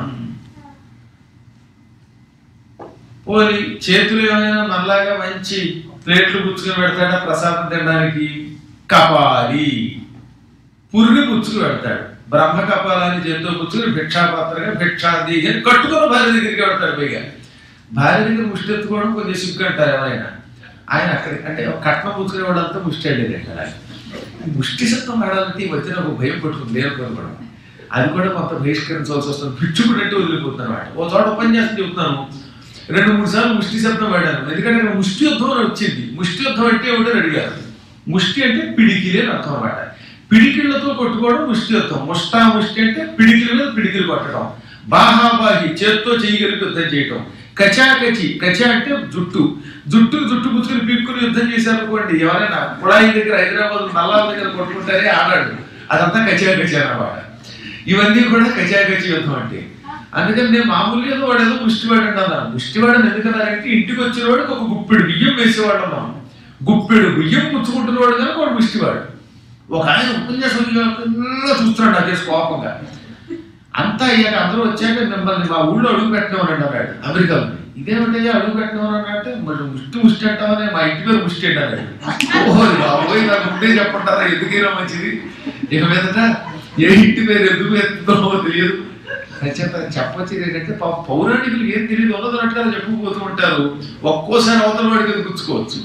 పోలి చేతులు ఏమైనా నల్లగా మంచి ప్లేట్లు పుచ్చుకుని పెడతాడా ప్రసాదం తినడానికి కపాలి పురిని పుచ్చుకు పెడతాడు బ్రహ్మ కపాలాన్ని చేతితో పుచ్చుకుని భిక్షాపాత్రగా భిక్షాది అని కట్టుకుని భార్య దగ్గరికి పెడతాడు పైగా భార్య దగ్గర ముష్టి ఎత్తుకోవడం కొంచెం సిగ్గు అంటారు ఎవరైనా ఆయన అక్కడ అంటే ఒక కట్నం పుచ్చుకునే వాడంతా ముష్టి వెళ్ళేది అక్కడ ముష్టి శబ్దం ఆడాలంటే ఈ మధ్యన ఒక భయం పట్టుకుంది లేకపోవడం కూడా అది కూడా కొంత బహిష్కరించవలసి వస్తుంది పిచ్చుకున్నట్టు వదిలిపోతున్నాను వాడు ఓ చోట పని చేస్తే చెప్తున్నాను రెండు మూడు సార్లు ముష్టి శబ్దం వాడాను ఎందుకంటే అక్కడ ముష్టి యుద్ధం అని వచ్చింది ముష్టి యుద్ధం అంటే ఏమిటని అడిగారు ముష్టి అంటే పిడికిలి అని అర్థం అన్నమాట పిడికిళ్లతో కొట్టుకోవడం ముష్టి యుద్ధం ముష్టా ముష్టి అంటే పిడికిల మీద పిడికిలు కొట్టడం బాహాబాహి చేత్తో చేయగలిగి యుద్ధం చేయటం కచాకచి కచ అంటే జుట్టు జుట్టు జుట్టు పుచ్చుకుని పీక్కుని యుద్ధం చేశారు అనుకోండి ఎవరైనా కుళాయి దగ్గర హైదరాబాద్ నల్లాల దగ్గర కొట్టుకుంటారే ఆడాడు అదంతా కచాకచి అన్నమాట ఇవన్నీ కూడా కచాకచి యుద్ధం అంటే అందుకని నేను మామూలుగా ఏదో వాడు ఏదో ముష్టివాడు అన్నాను ముష్టివాడని ఎందుకన్నారంటే ఇంటికి వచ్చిన వాడికి ఒక గుప్పెడు బియ్యం వేసేవాడు అన్నాం గుప్పెడు బియ్యం పుచ్చుకుంటున్నవాడు కనుక వాడు ముష్టివాడు ఒక ఆయన ఉపన్యాసం చూస్తున్నాడు నాకేసి కోపంగా అంతా అయ్యాక అందరూ వచ్చాక మిమ్మల్ని మా ఊళ్ళో అడుగు పెట్టినవాడు అన్నాడు అమెరికాలో ఇదేమిటయ్యా అడుగు పెట్టినవాడు అంటే మరి ముష్టి ముష్టి అంటావనే మా ఇంటి పేరు ముష్టి అన్నారు ఓహో బాబోయ్ నాకు ముందే చెప్పంటారా ఎందుకైనా మంచిది ఇక మీదట ఏ ఇంటి పేరు ఎందుకు ఎత్తుందో తెలియదు ఖచ్చితంగా చెప్పొచ్చేది ఏంటంటే పాపం పౌరాణికులు ఏం తెలియదు ఉన్నదన్నట్టుగా చెప్పుకుపోతూ ఉంటారు ఒక్కోసారి అవతల వాడికి అది గుచ్చుకోవచ్చు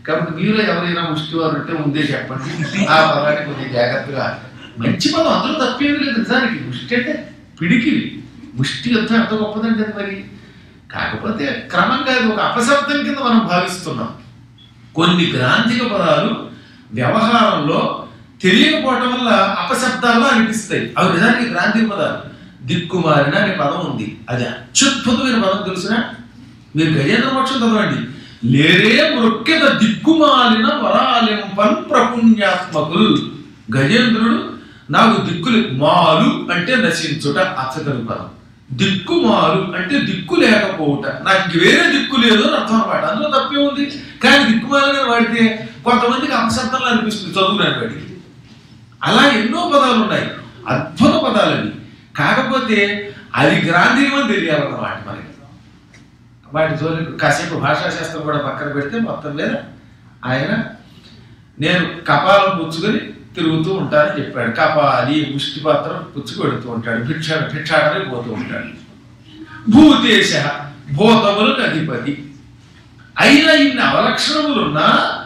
కాబట్టి మీరు ఎవరైనా ముష్టి వారు ఉంటే ముందే చెప్పండి ఆ పదాన్ని కొంచెం జాగ్రత్తగా మంచి పదం అందులో తప్పేమీ లేదు నిజానికి ముష్టి అంటే పిడికిలి ముష్టి యుద్ధం ఎంత గొప్పదండి అది మరి కాకపోతే క్రమంగా అది ఒక అపశబ్దం కింద మనం భావిస్తున్నాం కొన్ని గ్రాంధిక పదాలు వ్యవహారంలో తెలియకపోవటం వల్ల అపశబ్దాల్లో అనిపిస్తాయి అవి నిజానికి గ్రాంధిక పదాలు దిక్కుమారిన అనే పదం ఉంది అది అత్యద్భుతమైన పదం తెలుసునా మీరు గజేంద్ర మోక్షం చదవండి లేరే మృక్కెద దిక్కుమాలిన వరాలింపన్ ప్రపుణ్యాత్మకులు గజేంద్రుడు నాకు దిక్కులు మాలు అంటే నశించుట అచ్చతలు పదం దిక్కుమాలు అంటే దిక్కు లేకపోవుట నాకు ఇంక వేరే దిక్కు లేదు అని అర్థం అనమాట అందులో తప్పే ఉంది కానీ దిక్కుమాలని వాడితే కొంతమందికి అపశబ్దంలో అనిపిస్తుంది చదువురాని వాడికి అలా ఎన్నో పదాలు ఉన్నాయి అద్భుత పదాలు అవి కాకపోతే అది గ్రాంధికమని తెలియాలన్నమాట మనకి వాటి జోలి కాసేపు భాషాశాస్త్రం కూడా పక్కన పెడితే మొత్తం మీద ఆయన నేను కపాలం పుచ్చుకొని తిరుగుతూ ఉంటానని చెప్పాడు కపాలి ముష్టి పాత్ర పుచ్చుకొడుతూ ఉంటాడు భిక్ష భిక్షాటనే పోతూ ఉంటాడు భూతేశ భూతములకు అధిపతి అయినా ఇన్ని అవలక్షణములున్నా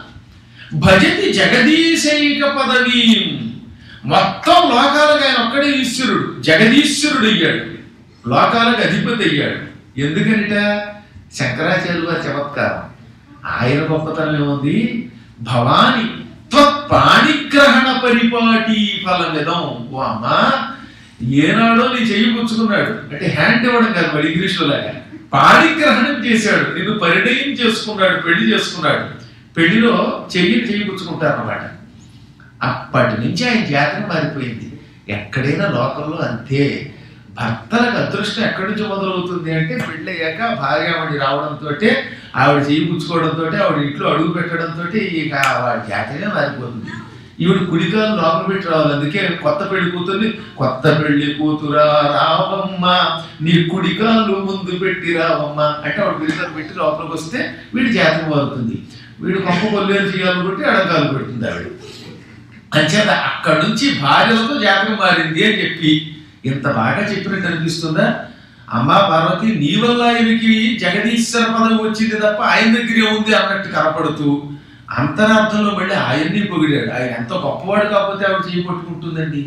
భజతి జగదీశైక పదవీ మొత్తం లోకాలకు ఆయన ఒక్కడే ఈశ్వరుడు జగదీశ్వరుడు అయ్యాడు లోకాలకు అధిపతి అయ్యాడు ఎందుకనిట శంకరాచార్యుల వారి చమత్కారం ఆయన గొప్పతనం ఏముంది భవాని త్వత్పాణిగ్రహణ పరిపాటి ఫలమిదం ఓ అమ్మా ఏనాడో నీ చెయ్యి పుచ్చుకున్నాడు అంటే హ్యాండ్ ఇవ్వడం కాదు మరి ఇంగ్లీష్లో లాగా పాణిగ్రహణం చేశాడు నిన్ను పరిణయం చేసుకున్నాడు పెళ్లి చేసుకున్నాడు పెళ్లిలో చెయ్యిని చెయ్యి పుచ్చుకుంటారు అన్నమాట అప్పటి నుంచి ఆయన జాతర మారిపోయింది ఎక్కడైనా లోకంలో అంతే భర్తలకు అదృష్టం ఎక్కడి నుంచి మొదలవుతుంది అంటే పెళ్ళయ్యాక భార్యామణి రావడంతో ఆవిడ చేయి పుచ్చుకోవడంతో ఆవిడ ఇంట్లో అడుగు పెట్టడంతో ఇక వాడి జాతరే మారిపోతుంది ఈవిడ కుడికాలు లోపల పెట్టి రావాలి అందుకే కొత్త పెళ్లి కూతుర్ని కొత్త పెళ్లి కూతురా రావమ్మ నీ కుడికాలు ముందు పెట్టి రావమ్మ అంటే ఆవిడ కుడికాలు పెట్టి లోపలికి వస్తే వీడి జాతర మారుతుంది వీడు కొంప కొల్లేరు చేయాలనుకుంటే అడగాలు పెడుతుంది ఆవిడ అంచేత అక్కడి నుంచి భార్యలతో జాతకం మారింది అని చెప్పి ఇంత బాగా చెప్పినట్టు అనిపిస్తుందా అమ్మా పార్వతి నీ వల్ల ఆయనకి జగదీశ్వర పదవి వచ్చింది తప్ప ఆయన దగ్గరే ఉంది అన్నట్టు కనపడుతూ అంతరార్థంలో మళ్ళీ ఆయన్ని పొగిడాడు ఆయన ఎంత గొప్పవాడు కాకపోతే ఆవిడ చేయి పట్టుకుంటుందండి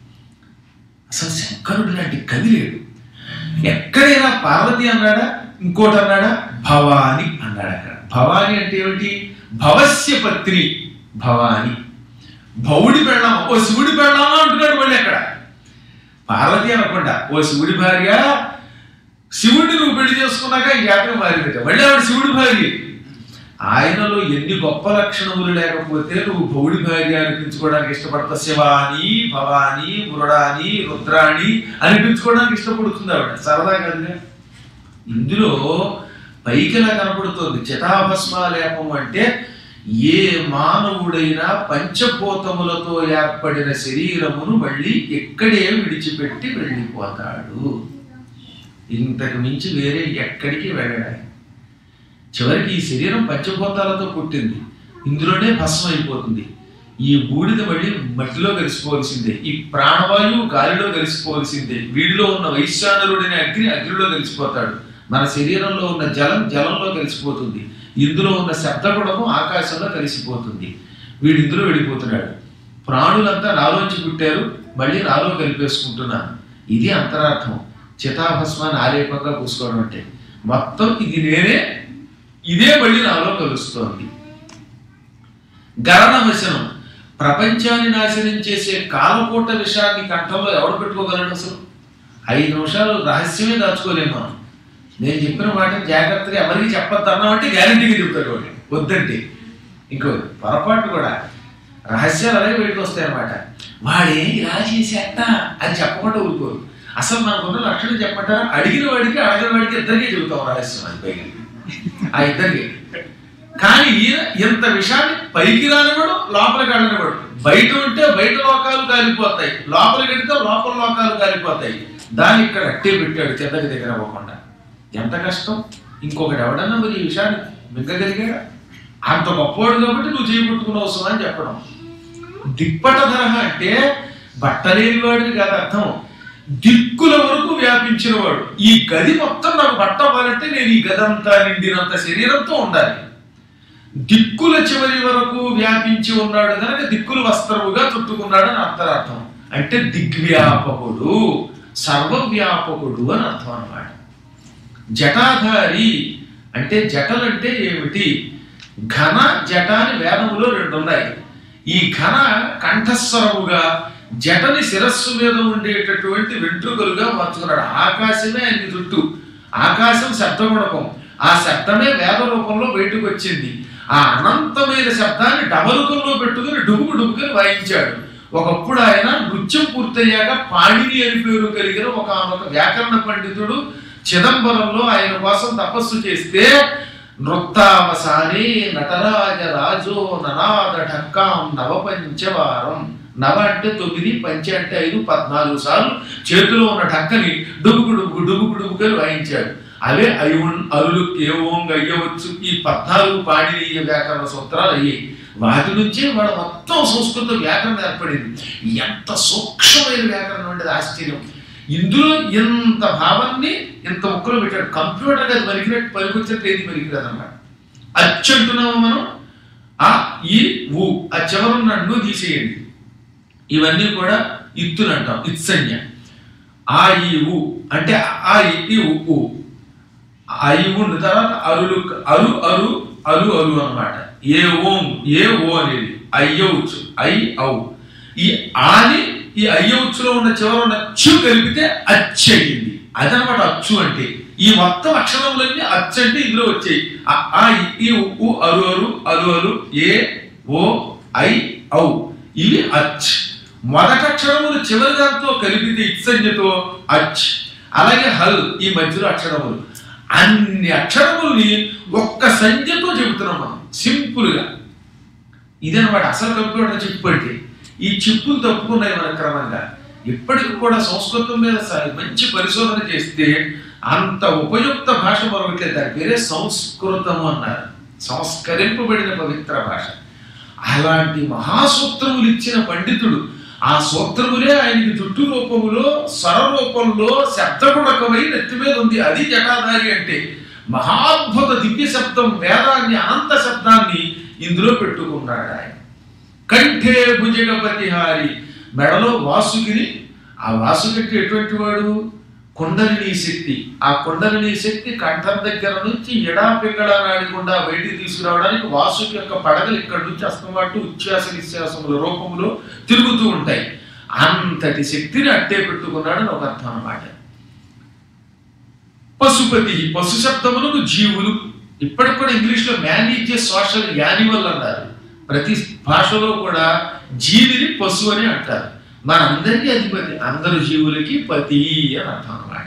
అసలు శంకరుడు లాంటి కవి లేడు ఎక్కడైనా పార్వతి అన్నాడా ఇంకోటి అన్నాడా భవాని అన్నాడు అక్కడ భవాని అంటే ఏమిటి భవస్య పత్రి భవాని భౌడి పెళ్ళాం ఓ శివుడి పెళ్ళామా అంటున్నాడు మళ్ళీ అక్కడ పార్వతి అనకుండా ఓ శివుడి భార్య శివుడిని నువ్వు పెళ్లి చేసుకున్నాక ఈ జాతకం మారిందట మళ్ళీ ఆవిడ శివుడి భార్య ఆయనలో ఎన్ని గొప్ప లక్షణములు లేకపోతే నువ్వు భౌడి భార్య అనిపించుకోవడానికి ఇష్టపడతా శివాని భవాని మురడాని రుద్రాణి అనిపించుకోవడానికి ఇష్టపడుతుంది ఆవిడ సరదా కదనే ఇందులో పైకిలా కనపడుతుంది చితాభస్మాలేపం అంటే ఏ మానవుడైనా పంచభూతములతో ఏర్పడిన శరీరమును మళ్ళీ ఎక్కడే విడిచిపెట్టి వెళ్ళిపోతాడు ఇంతకు మించి వేరే ఎక్కడికి వెళ్ళడాయి చివరికి ఈ శరీరం పంచభూతాలతో పుట్టింది ఇందులోనే భస్మం అయిపోతుంది ఈ బూడిద మళ్ళీ మట్టిలో కలిసిపోవలసిందే ఈ ప్రాణవాయువు గాలిలో కలిసిపోవలసిందే వీడిలో ఉన్న వైశ్వానరుడనే అగ్ని అగ్నిలో కలిసిపోతాడు మన శరీరంలో ఉన్న జలం జలంలో కలిసిపోతుంది ఇందులో ఉన్న శబ్దగుణము ఆకాశంలో కలిసిపోతుంది వీడు ఇందులో వెళ్ళిపోతున్నాడు ప్రాణులంతా నాలోంచి పుట్టారు మళ్ళీ నాలో కలిపేసుకుంటున్నాను ఇది అంతరార్థం చితాభస్మాన్ని ఆలేపంగా పూసుకోవడం అంటే మొత్తం ఇది నేనే ఇదే మళ్ళీ నాలో కలుస్తోంది గరణవశనం ప్రపంచాన్ని నాశనం చేసే కాలకోట విషయాన్ని కంఠంలో ఎవడు పెట్టుకోగలడు అసలు ఐదు నిమిషాలు రహస్యమే దాచుకోలేము మనం నేను చెప్పిన మాట జాగ్రత్తగా ఎవరికి చెప్పొద్దు అన్నామంటే గ్యారంటీగా చెప్తాడు వాడు వద్దంటే ఇంకో పొరపాటు కూడా రహస్యాలు అలాగే బయటకు వస్తాయి అనమాట వాడే ఇలా చేసేట అని చెప్పకుండా ఊరుకోరు అసలు మనకున్న లక్షణం చెప్పమంటారా అడిగిన వాడికి అడగిన వాడికి ఇద్దరికీ చెబుతాం రహస్యం అది పైగా ఆ ఇద్దరికి కానీ ఈయన ఇంత విషయాన్ని పైకి రానివాడు లోపలికి వెళ్ళనివాడు బయట ఉంటే బయట లోకాలు కాలిపోతాయి లోపలికి వెళ్తే లోపల లోకాలు కాలిపోతాయి దాన్ని ఇక్కడ అట్టే పెట్టాడు చెద్దకి దగ్గర అవ్వకుండా ఎంత కష్టం ఇంకొకటి ఎవడన్నా మరి ఈ విషయాన్ని మింగగలిగాడా అంత గొప్పవాడు కాబట్టి నువ్వు చేయబట్టుకున్న అవసరం అని చెప్పడం దిప్పట తరహా అంటే బట్టలేని వాడిని కాదు అర్థం దిక్కుల వరకు వ్యాపించిన వాడు ఈ గది మొత్తం నాకు బట్ట అవ్వాలంటే నేను ఈ గది అంతా నిండినంత శరీరంతో ఉండాలి దిక్కుల చివరి వరకు వ్యాపించి ఉన్నాడు కనుక దిక్కులు వస్త్రముగా చుట్టుకున్నాడు అని అంతరార్థం అంటే దిగ్వ్యాపకుడు సర్వవ్యాపకుడు అని అర్థం అన్నమాట జటాధారి అంటే జటలు అంటే ఏమిటి ఘన జట అని వేదములో రెండు ఉన్నాయి ఈ ఘన కంఠస్వరముగా జటని శిరస్సు మీద ఉండేటటువంటి వెంట్రుకలుగా మార్చుకున్నాడు ఆకాశమే ఆయనకి చుట్టూ ఆకాశం శబ్దగుణకం ఆ శబ్దమే వేద రూపంలో బయటకు వచ్చింది ఆ అనంతమైన శబ్దాన్ని డమరుకంలో పెట్టుకుని డుబుకు డుబుకుని వాయించాడు ఒకప్పుడు ఆయన నృత్యం పూర్తయ్యాక పాణిని అని పేరు కలిగిన ఒక ఒక వ్యాకరణ పండితుడు చిదంబరంలో ఆయన కోసం తపస్సు చేస్తే నృత్తావసాని నటరాజ రాజో ననాద ఢక్కాం నవపంచవారం నవ అంటే తొమ్మిది పంచ అంటే ఐదు పద్నాలుగు సార్లు చేతిలో ఉన్న ఢక్కని డుబుకు డుబుకు డుబుకు డుబుకని వాయించాడు అవే అయున్ అరులు కేవోంగ్ అయ్యవచ్చు ఈ పద్నాలుగు పాడినీయ వ్యాకరణ సూత్రాలు అయ్యాయి వాటి నుంచే వాడు మొత్తం సంస్కృత వ్యాకరణం ఏర్పడింది ఎంత సూక్ష్మమైన వ్యాకరణం అంటే ఆశ్చర్యం ఇందులో ఇంత భావాన్ని ఇంత ముక్కలో పెట్టాడు కంప్యూటర్ అది పలికినట్టు పలికొచ్చినట్టు ఏది పలికిరాదు అన్నమాట అచ్చంటున్నాము మనం ఆ ఈ ఊ ఆ చివరున్న అన్ను తీసేయండి ఇవన్నీ కూడా ఇత్తులు అంటాం ఇత్సంజ్ఞ ఆ ఈ ఊ అంటే ఆ ఈ ఈ ఉ ఊ ఆ ఈ ఉన్న తర్వాత అరులు అరు అరు అరు అరు అన్నమాట ఏ ఓం ఏ ఓ అనేది అయ్యవచ్చు ఐ ఔ ఈ ఆని ఈ అయ్యవచ్చులో ఉన్న చివర ఉన్న చు కలిపితే అచ్చు అయ్యింది అదనమాట అచ్చు అంటే ఈ మొత్తం అక్షరములన్నీ అచ్చు అంటే ఇందులో వచ్చాయి ఆ, ఆ ఈ, ఈ ఉ అరు అరు అరు అరు ఏ ఓ ఐ ఔ ఇవి అచ్ మొదటి అక్షరములు చివరి దాంతో కలిపితే ఇత్సంజ్ఞతో అచ్ అలాగే హల్ ఈ మధ్యలో అక్షరములు అన్ని అక్షరముల్ని ఒక్క సంజ్ఞతో చెబుతున్నాం మనం సింపుల్ గా ఇదనమాట అసలు కంప్యూటర్ చిప్పు అంటే ఈ చిప్పులు తప్పుకున్నాయి మన క్రమంగా ఇప్పటికి కూడా సంస్కృతం మీద స- మంచి పరిశోధన చేస్తే అంత ఉపయుక్త భాష మరొకట్లేదు దాని పేరే సంస్కృతము అన్నారు సంస్కరింపబడిన పవిత్ర భాష అలాంటి మహాసూత్రములు ఇచ్చిన పండితుడు ఆ సూత్రములే ఆయనకి జుట్టు రూపములో స్వర రూపంలో శబ్దగుణకమై నెత్తి మీద ఉంది అది జటాధారి అంటే మహాద్భుత దివ్య శబ్దం వేదాన్ని అనంత శబ్దాన్ని ఇందులో పెట్టుకున్నాడు ఆయన కంఠే భుజగపతిహారి మెడలో వాసుకిని ఆ వాసుకి ఎటువంటి వాడు కుండలిని శక్తి ఆ కుండలిని శక్తి కంఠం దగ్గర నుంచి ఎడా పింగళ నాడకుండా బయటికి తీసుకురావడానికి వాసుకి యొక్క పడగలు ఇక్కడి నుంచి అస్తమాటు ఉచ్ఛ్వాస నిశ్వాసముల రూపంలో తిరుగుతూ ఉంటాయి అంతటి శక్తిని అట్టే పెట్టుకున్నాడని ఒక అర్థం అన్నమాట పశుపతి పశు శబ్దములకు జీవులు ఇప్పటికి కూడా ఇంగ్లీష్ లో మేనేజ్ సోషల్ యానిమల్ అన్నారు ప్రతి భాషలో కూడా జీవిని పశు అని అంటారు మనందరికీ అధిపతి అందరు జీవులకి పతి అని అర్థం అన్నమాట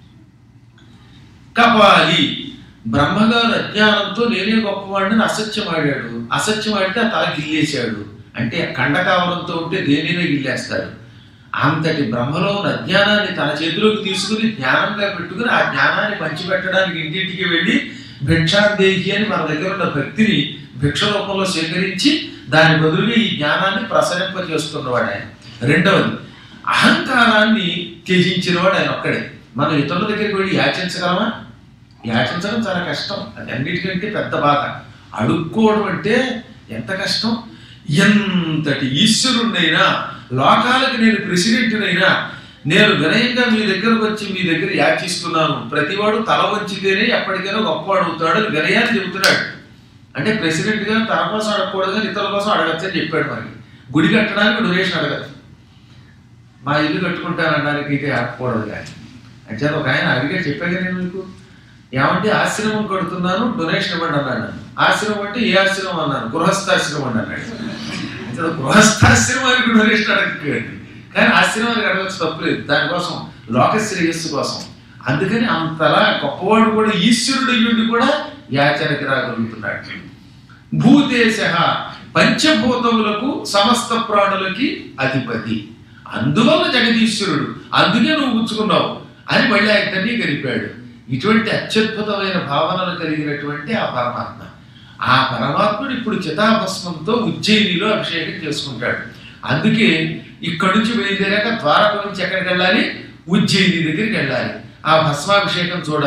కపాలి బ్రహ్మగారు అజ్ఞానంతో నేనే గొప్పవాడిని అసత్యం ఆడాడు అసత్యం ఆడితే ఆ తల గిల్లేశాడు అంటే కండకావరంతో ఉంటే దేనినే గిల్లేస్తాడు అంతటి బ్రహ్మలో ఉన్న అజ్ఞానాన్ని తన చేతిలోకి తీసుకుని జ్ఞానంగా పెట్టుకుని ఆ జ్ఞానాన్ని పంచిపెట్టడానికి ఇంటింటికి వెళ్ళి భిక్షాదేహి అని మన దగ్గర ఉన్న భక్తిని భిక్ష రూపంలో స్వీకరించి దాని బదులుగా ఈ జ్ఞానాన్ని ప్రసరింపజేస్తున్నవాడు ఆయన రెండవది అహంకారాన్ని త్యజించినవాడు ఆయన ఒక్కడే మనం ఇతరుల దగ్గరికి వెళ్ళి యాచించగలమా యాచించడం చాలా కష్టం అది అన్నిటికంటే పెద్ద బాధ అడుక్కోవడం అంటే ఎంత కష్టం ఎంతటి ఈశ్వరుణ్ణైనా లోకాలకు నేను ప్రెసిడెంట్నైనా నేను వినయంగా మీ దగ్గరకు వచ్చి మీ దగ్గర యాచిస్తున్నాను ప్రతివాడు తల వంచితేనే ఎప్పటికైనా గొప్పవాడు అవుతాడు అని వినయాన్ని చెబుతున్నాడు అంటే ప్రెసిడెంట్ గా తన కోసం అడగకూడదు కానీ ఇతరుల కోసం అడగచ్చని చెప్పాడు మరి గుడి కట్టడానికి డొనేషన్ అడగచ్చు మా ఇల్లు కట్టుకుంటానడానికి అయితే అడగకూడదు కానీ అంటే ఒక ఆయన అడిగే చెప్పాగా నేను మీకు ఏమంటే ఆశ్రమం కడుతున్నాను డొనేషన్ ఇవ్వండి అన్నాడు నన్ను. ఆశ్రమం అంటే ఏ ఆశ్రమం అన్నాను గృహస్థాశ్రమం అని అన్నాడు అంటే గృహస్థాశ్రమానికి డొనేషన్ అడగకండి కానీ ఆశ్రమానికి అడగచ్చు తప్పులేదు దానికోసం లోక శ్రేయస్సు కోసం అందుకని అంతలా గొప్పవాడు కూడా ఈశ్వరుడు అయ్యుండి కూడా యాచనకి రాగలుగుతున్నాడు భూతేశ పంచభూతములకు సమస్త ప్రాణులకి అధిపతి అందువల్ల జగదీశ్వరుడు అందుకే నువ్వు పుచ్చుకున్నావు అని మళ్ళీ ఆయన్ని గడిపాడు ఇటువంటి అత్యద్భుతమైన భావనలు కలిగినటువంటి ఆ పరమాత్మ ఆ పరమాత్ముడు ఇప్పుడు చితాభస్మంతో ఉజ్జయినిలో అభిషేకం చేసుకుంటాడు అందుకే ఇక్కడి నుంచి బయలుదేరాక ద్వారక నుంచి ఎక్కడికి వెళ్ళాలి ఉజ్జయిని దగ్గరికి వెళ్ళాలి ఆ భస్మాభిషేకం చూడాలి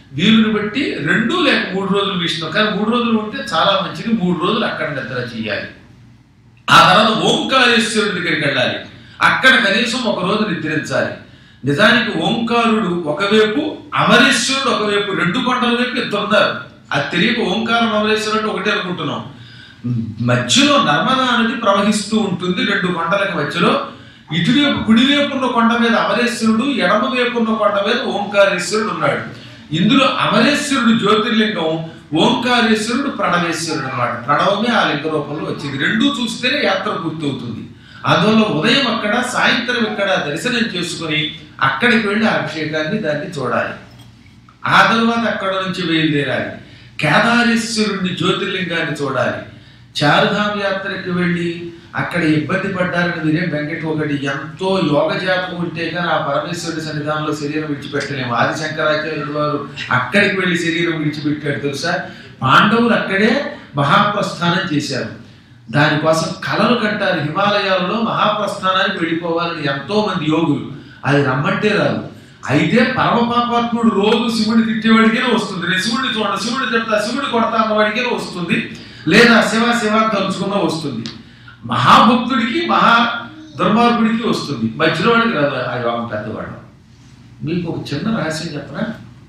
వీలుని బట్టి రెండు లేక మూడు రోజులు మీ ఇష్టం కానీ మూడు రోజులు ఉంటే చాలా మంచిది మూడు రోజులు అక్కడ నిద్ర చేయాలి ఆ తర్వాత ఓంకారేశ్వరుడి దగ్గరికి వెళ్ళాలి అక్కడ కనీసం ఒక రోజు నిద్రించాలి నిజానికి ఓంకారుడు ఒకవైపు అమరేశ్వరుడు ఒకవైపు రెండు కొండల వైపు ఇద్దరు ఉన్నారు అది తెలియక ఓంకారం అమరేశ్వరుడు ఒకటే అనుకుంటున్నాం మధ్యలో నర్మదా నది ప్రవహిస్తూ ఉంటుంది రెండు కొండలకి మధ్యలో ఇటువైపు కుడివైపు ఉన్న కొండ మీద అమరేశ్వరుడు ఎడమ వైపు ఉన్న కొండ మీద ఓంకారేశ్వరుడు ఉన్నాడు ఇందులో అమరేశ్వరుడు జ్యోతిర్లింగం ఓంకారేశ్వరుడు ప్రణవేశ్వరుడు అన్నమాట ప్రణవమే ఆ లింగ రూపంలో వచ్చింది రెండూ చూస్తేనే యాత్ర పూర్తవుతుంది అందువల్ల ఉదయం అక్కడ సాయంత్రం ఇక్కడ దర్శనం చేసుకుని అక్కడికి వెళ్ళి ఆ అభిషేకాన్ని దాన్ని చూడాలి ఆ తర్వాత అక్కడ నుంచి బయలుదేరాలి కేదారేశ్వరుడిని జ్యోతిర్లింగాన్ని చూడాలి చారుధామ యాత్రకి వెళ్ళి అక్కడ ఇబ్బంది పడ్డారని మీరేం వెంకట ఒకటి ఎంతో యోగ జాతకం ఉంటే కానీ ఆ పరమేశ్వరుడి సన్నిధానంలో శరీరం విడిచిపెట్టలేము ఆది శంకరాచార్యుల వారు అక్కడికి వెళ్ళి శరీరం విడిచిపెట్టాడు తెలుసా పాండవులు అక్కడే మహాప్రస్థానం చేశారు దానికోసం కలలు కట్టారు హిమాలయాల్లో మహాప్రస్థానానికి వెళ్ళిపోవాలని ఎంతో మంది యోగులు అది రమ్మంటే రాదు అయితే పరమ పాపాత్ముడు రోజు శివుడిని తిట్టేవాడికే వస్తుంది నేను శివుడిని చూడ శివుడిని తిడతా శివుడిని కొడతా అన్నవాడికే వస్తుంది లేదా శివ శివ తలుచుకున్న వస్తుంది మహాభక్తుడికి మహా దుర్మార్గుడికి వస్తుంది మధ్యలో వాడికి రాదు ఆ యోగం పెద్దవాడు మీకు ఒక చిన్న రహస్యం చెప్పనా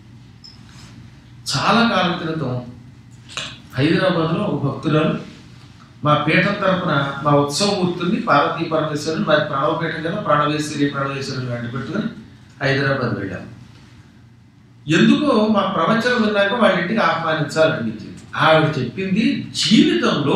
చాలా కాలం క్రితం హైదరాబాద్లో ఒక భక్తురాలు మా పీఠం తరపున మా ఉత్సవమూర్తుల్ని పార్వతీ పరమేశ్వరుని మాది ప్రణవపీఠం కదా ప్రాణవేశ్వరి ప్రణవేశ్వరుని వెంట పెట్టుకుని హైదరాబాద్ వెళ్ళాం ఎందుకో మా ప్రవచనం విన్నాక వాళ్ళ ఇంటికి ఆహ్వానించాలనిపించింది ఆవిడ చెప్పింది జీవితంలో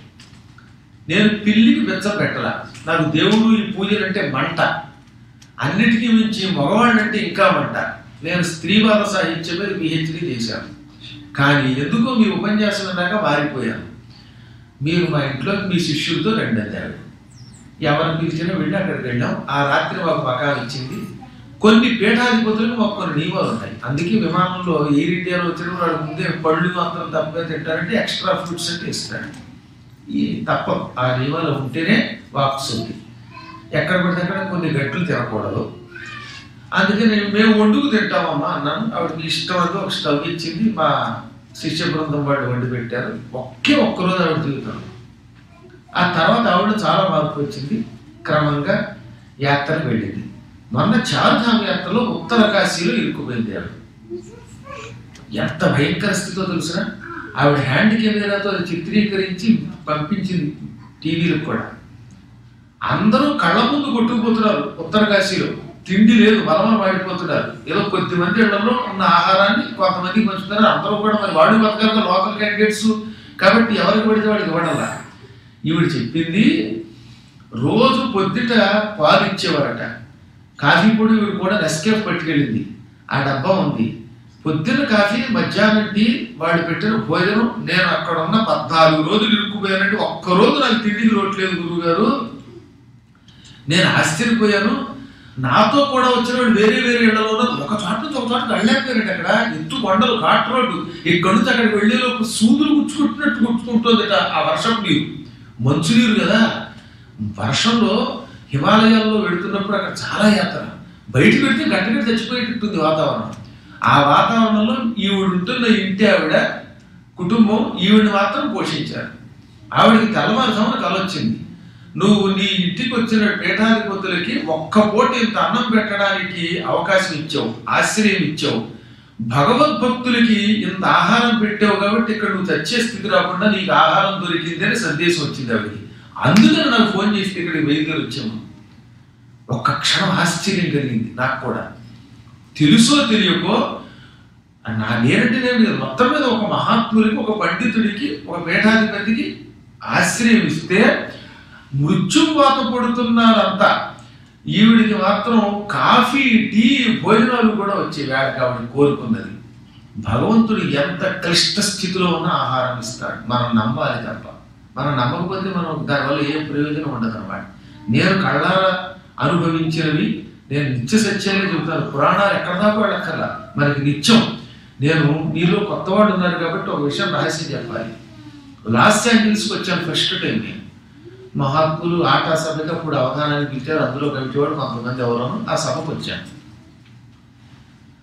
నేను పిల్లికి వెచ్చ పెట్టలా నాకు దేవుడు ఈ పూజలు అంటే మంట అన్నిటికీ మించి మగవాళ్ళంటే ఇంకా మంట నేను స్త్రీవాద సాహిత్యం మీద పిహెచ్డీ చేశాను కానీ ఎందుకో మీ ఉపన్యాసం విన్నాక మారిపోయాను మీరు మా ఇంట్లో మీ శిష్యులతో రండి అన్నారు ఎవరిని పిలిచినా వెళ్ళి అక్కడికి వెళ్ళాం ఆ రాత్రి మాకు మకాం ఇచ్చింది కొన్ని పీఠాధిపతులకు మాకు కొన్ని నియమాలు ఉంటాయి అందుకే విమానంలో ఎయిర్ ఇండియాలో వచ్చిన వాడు ముందే పళ్ళు మాత్రం తప్పగా తింటారంటే ఎక్స్ట్రా ఫ్రూట్స్ అంటే ఇస్తాడు ఈ తప్ప ఆ నియమాలు ఉంటేనే వాపస్ ఉంది ఎక్కడ పడితే అక్కడ కొన్ని గట్లు తినకూడదు అందుకే నేను మేము వండుకు తింటామమ్మా అన్నాను ఆవిడకి ఇష్టం అంతా ఒక స్టవ్ ఇచ్చింది మా శిష్య బృందం వాళ్ళు వండి పెట్టారు ఒకే ఒక్కరోజు ఆవిడ తిరుగుతాను ఆ తర్వాత ఆవిడ చాలా మార్పు వచ్చింది క్రమంగా యాత్రకు వెళ్ళింది మొన్న చారుధామ యాత్రలో ఉత్తర కాశీలో ఇరుక్కుపోయింది ఆవిడ ఎంత భయంకర స్థితితో తెలుసునా ఆవిడ హ్యాండ్ కెమెరాతో అది చిత్రీకరించి పంపించింది టీవీలకు కూడా అందరూ కళ్ళ ముందు కొట్టుకుపోతున్నారు ఉత్తర కాశీలో తిండి లేదు బలమని వాడిపోతున్నారు ఏదో కొద్ది మంది ఇళ్లలో ఉన్న ఆహారాన్ని కొంతమందికి పంచుతున్నారు అందరూ కూడా మరి వాడు బతకాలి లోకల్ క్యాండిడేట్స్ కాబట్టి ఎవరికి పడితే వాడికి ఇవ్వడంలా ఈవిడ చెప్పింది రోజు పొద్దుట పాలు ఇచ్చేవారట కాఫీ పొడి ఈవిడ కూడా నెస్కేఫ్ పట్టుకెళ్ళింది ఆ డబ్బా ఉంది పొద్దున కాఫీ మధ్యాహ్నం టీ వాడు పెట్టిన భోజనం నేను అక్కడ ఉన్న పద్నాలుగు రోజులు ఇరుక్కుపోయానంటే ఒక్క రోజు నాకు తిండికి రోట్లేదు గురువు గారు నేను ఆశ్చర్యపోయాను నాతో కూడా వచ్చిన వాడు వేరే వేరే ఇళ్లలో ఉన్నారు ఒక చోట నుంచి ఒక చోట వెళ్ళలేకపోయారండి అక్కడ ఎత్తు కొండలు ఘాట్ రోడ్డు ఇక్కడ నుంచి అక్కడికి వెళ్ళేలోపు సూదులు గుచ్చుకుంటున్నట్టు గుచ్చుకుంటుందట ఆ వర్షం నీరు మంచు నీరు కదా వర్షంలో హిమాలయాల్లో వెళుతున్నప్పుడు అక్కడ చాలా యాత్ర బయటకు వెళ్తే గంటగంట చచ్చిపోయేటట్టుంది వాతావరణం ఆ వాతావరణంలో ఈవిడ ఉంటున్న ఇంటి ఆవిడ కుటుంబం ఈవిడిని మాత్రం పోషించారు ఆవిడకి తెల్లవారుజామున కలొచ్చింది నువ్వు నీ ఇంటికి వచ్చిన పీఠాధిపతులకి ఒక్క పూట ఇంత అన్నం పెట్టడానికి అవకాశం ఇచ్చావు ఆశ్రయం ఇచ్చావు భగవద్భక్తులకి ఇంత ఆహారం పెట్టావు కాబట్టి ఇక్కడ నువ్వు చచ్చే స్థితి రాకుండా నీకు ఆహారం దొరికింది అని సందేశం వచ్చింది ఆవిడకి అందుకని నాకు ఫోన్ చేసి ఇక్కడికి బయలుదేరి వచ్చాము ఒక్క క్షణం ఆశ్చర్యం కలిగింది నాకు కూడా తెలుసో తెలియకో నా నేనంటే నేను మొత్తం మీద ఒక మహాత్ముడికి ఒక పండితుడికి ఒక పీఠాధిపతికి ఆశ్రయం ఇస్తే మృత్యువాత పడుతున్నారంతా ఈవిడికి మాత్రం కాఫీ టీ భోజనాలు కూడా వచ్చే వేళ కాబట్టి కోరుకున్నది భగవంతుడు ఎంత క్లిష్ట స్థితిలో ఉన్న ఆహారం ఇస్తాడు మనం నమ్మాలి తప్ప మనం నమ్మకపోతే మనం దానివల్ల ఏం ప్రయోజనం ఉండదు అనమాట నేను కళ్ళారా అనుభవించినవి నేను నిత్య సత్యాన్ని చెబుతాను పురాణాలు ఎక్కడ దాకా వెళ్ళక్కర్లా మనకి నిత్యం నేను నీలో కొత్త వాడు ఉన్నారు కాబట్టి ఒక విషయం రహస్యం చెప్పాలి లాస్ ఏంజల్స్కి వచ్చాను ఫస్ట్ టైం నేను మహాత్ములు ఆటా సభకి అప్పుడు అవధానానికి పిలిచారు అందులో కలిపేవాడు కొంతమంది ఎవరను ఆ సభకు వచ్చాను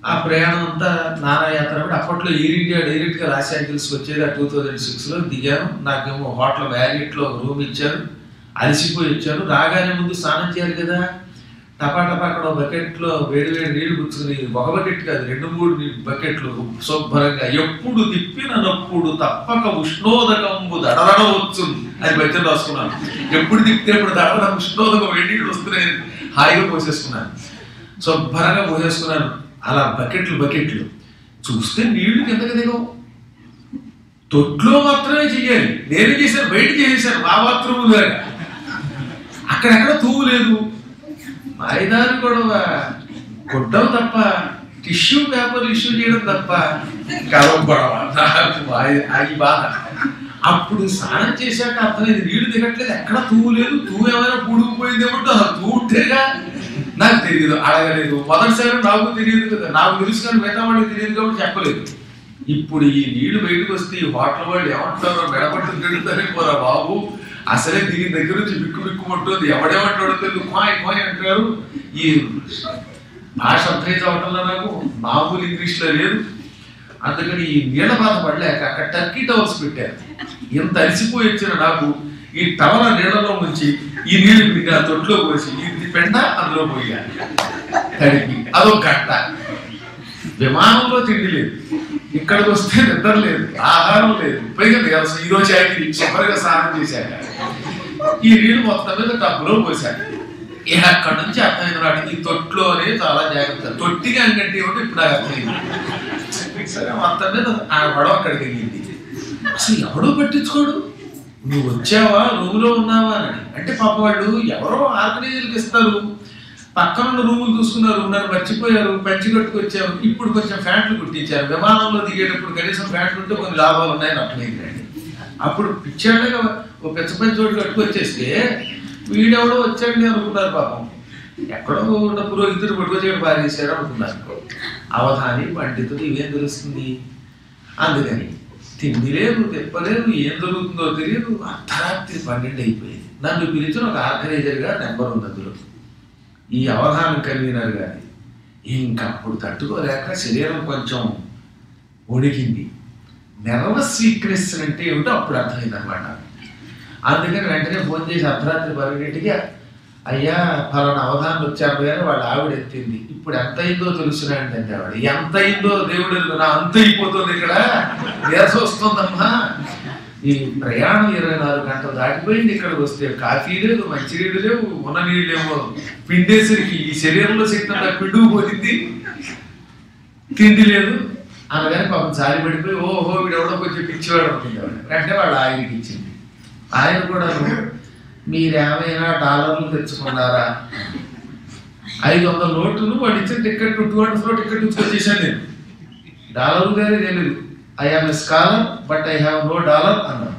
ఆ ప్రయాణం అంతా నానాయాత్ర కూడా అప్పట్లో ఎయిర్ ఇండియా డైరెక్ట్గా లాస్ ఏంజల్స్కి వచ్చేది ఆ టూ థౌజండ్ సిక్స్లో దిగాను నాకేమో హోటల్ వ్యారియట్లో రూమ్ ఇచ్చారు అలసిపోయి వచ్చాను రాగానే ముందు స్నానం చేయాలి కదా టపా టపా అక్కడ ఒక బకెట్లో వేడి వేడి నీళ్లు పుచ్చుకుని ఒక బకెట్ కాదు రెండు మూడు నీ- బకెట్లు శుభ్రంగా ఎప్పుడు తిప్పినప్పుడు తప్పక ఉష్ణోదకంబు దడదడవచ్చు అని బయట రాసుకున్నాను ఎప్పుడు తిప్పితే ఎప్పుడు దడదడ ఉష్ణోదకం వేడి నీళ్ళు వస్తున్నాయి హాయిగా పోసేసుకున్నాను శుభ్రంగా పోసేసుకున్నాను అలా బకెట్లు బకెట్లు చూస్తే నీళ్లు కిందకి దిగవు తొట్లో మాత్రమే చెయ్యాలి నేను చేశాను బయట చేసేసాను మా బాత్రూమ్ లాగా అక్కడెక్కడ తూవు లేదు మైదాని గొడవ గుడ్డం తప్ప టిష్యూ పేపర్ ఇష్యూ చేయడం తప్ప కలం గొడవ నాకు ఆ- ఆ ఈ బాధ అప్పుడు స్నానం చేశాక అర్థమైంది నీళ్లు దిగట్లేదు ఎక్కడ తూవు లేదు తూవు ఏమైనా పూడుకుపోయిందేమో తూ ఉంటేగా నాకు తెలియదు అడగలేదు మొదటిసారి నాకు తెలియదు కదా నాకు తెలుసు కానీ మిగతా వాళ్ళకి తెలియదు కాబట్టి చెప్పలేదు ఇప్పుడు ఈ నీళ్లు బయటకు వస్తే ఈ హోటల్ వాళ్ళు ఏమంటారో మెడపట్టు తిడుతారే పోరా బాబు అసలే దీని దగ్గర నుంచి బిక్కు బిక్కుమంటుంది ఎవడేమంటాడో తెలియదు కోయ్ కోయ్ అంటారు ఈ భాష అర్థం అవటంలో నాకు మామూలు ఇంగ్లీష్ లో లేదు అందుకని ఈ నీళ్ళ బాధ పడలేక అక్కడ టర్కీ టవర్స్ పెట్టారు ఇంత అలసిపోయి వచ్చిన నాకు ఈ టవల నీళ్ళలో ముంచి ఈ నీళ్లు పిండి ఆ తొట్లో పోసి ఇది పెండ అందులో పోయాలి తడిపి అదొక గంట విమానంలో తిండి లేదు ఇక్కడికి వస్తే నిద్ర లేదు ఆహారం లేదు పైగా నీరసం ఈరోజు చాకరీ చివరిగా స్నానం చేశాక ఈ నీళ్లు మొత్తం మీద టబ్బులో పోశాక ఇక అక్కడ నుంచి అర్థమైన వాడికి ఈ తొట్లోనే చాలా జాగ్రత్త తొట్టిగా అంటే ఏమిటో ఇప్పుడు నాకు అర్థమైంది సరే మొత్తం మీద ఆ గొడవ అక్కడికి వెళ్ళింది అసలు ఎవడో పట్టించుకోడు నువ్వు వచ్చావా రూములో ఉన్నావా అని అంటే పాప వాళ్ళు ఎవరో ఆర్గనైజర్కి ఇస్తారు పక్కన ఉన్న రూములు చూసుకున్నారు నన్ను మర్చిపోయారు పంచి కట్టుకొచ్చారు ఇప్పుడు కొంచెం ఫ్యాంట్లు కుట్టించారు విమానంలో దిగేటప్పుడు కనీసం ఫ్యాంట్లు ఉంటే కొన్ని లాభాలు ఉన్నాయని అర్థమైందండి అప్పుడు పిచ్చాడుగా ఓ పెద్ద పంచి చోటు కట్టుకొచ్చేస్తే వీడెవడో వచ్చాడని అనుకున్నారు పాపం ఎక్కడో ఉన్న పురోహితుడు పట్టుకొచ్చాడు పారేసారు అనుకున్నారు అవధాని పండితుడు ఇవేం తెలుస్తుంది అందుకని తిండి లేదు తెప్పలేదు ఏం దొరుకుతుందో తెలియదు అర్ధరాత్రి పన్నెండు అయిపోయింది నన్ను పిలిచిన ఒక ఆర్గనైజర్గా నెంబర్ ఉంది అందులో ఈ అవధానం కన్వీనర్ గారి ఇంకా అప్పుడు తట్టుకోలేక శరీరం కొంచెం వణికింది నెర్వస్ వీక్నెస్ అంటే ఏమిటో అప్పుడు అర్థమైంది అనమాట అందుకని వెంటనే ఫోన్ చేసి అర్ధరాత్రి పన్నెండింటికి అయ్యా ఫలానా అవధానం వచ్చారు కానీ వాళ్ళ ఆవిడ ఎత్తింది ఇప్పుడు ఎంత అయిందో తెలుసునండి అంటే ఆవిడ ఎంత అయిందో దేవుడు ఎరుగు. నా అంత అయిపోతుంది ఇక్కడ నీరసం వస్తుందమ్మా ఈ ప్రయాణం ఇరవై నాలుగు గంటలు దాటిపోయింది ఇక్కడికి వస్తే కాఫీ లేదు మంచినీళ్ళు లేవు ఉన్న నీళ్ళేమో పిండేసరికి ఈ శరీరంలో శక్తి అంతా పిండుకుపోయింది తిండి లేదు అనగానే పాపం జారి పడిపోయి ఓహో వీడు ఎవడో కొంచెం పిచ్చివాడు అనుకుంది ఆవిడ వెంటనే వాళ్ళ ఆయనకి ఇచ్చింది ఆయన కూడా మీరేమైనా డాలర్లు తెచ్చుకున్నారా ఐదు వందల నోట్లు వాడు ఇచ్చిన టికెట్ టూ హండ్రెడ్ లో టికెట్ తీసుకొచ్చేసాను నేను డాలర్ గానే తెలియదు I have a scholar but I have no dollar అన్నాను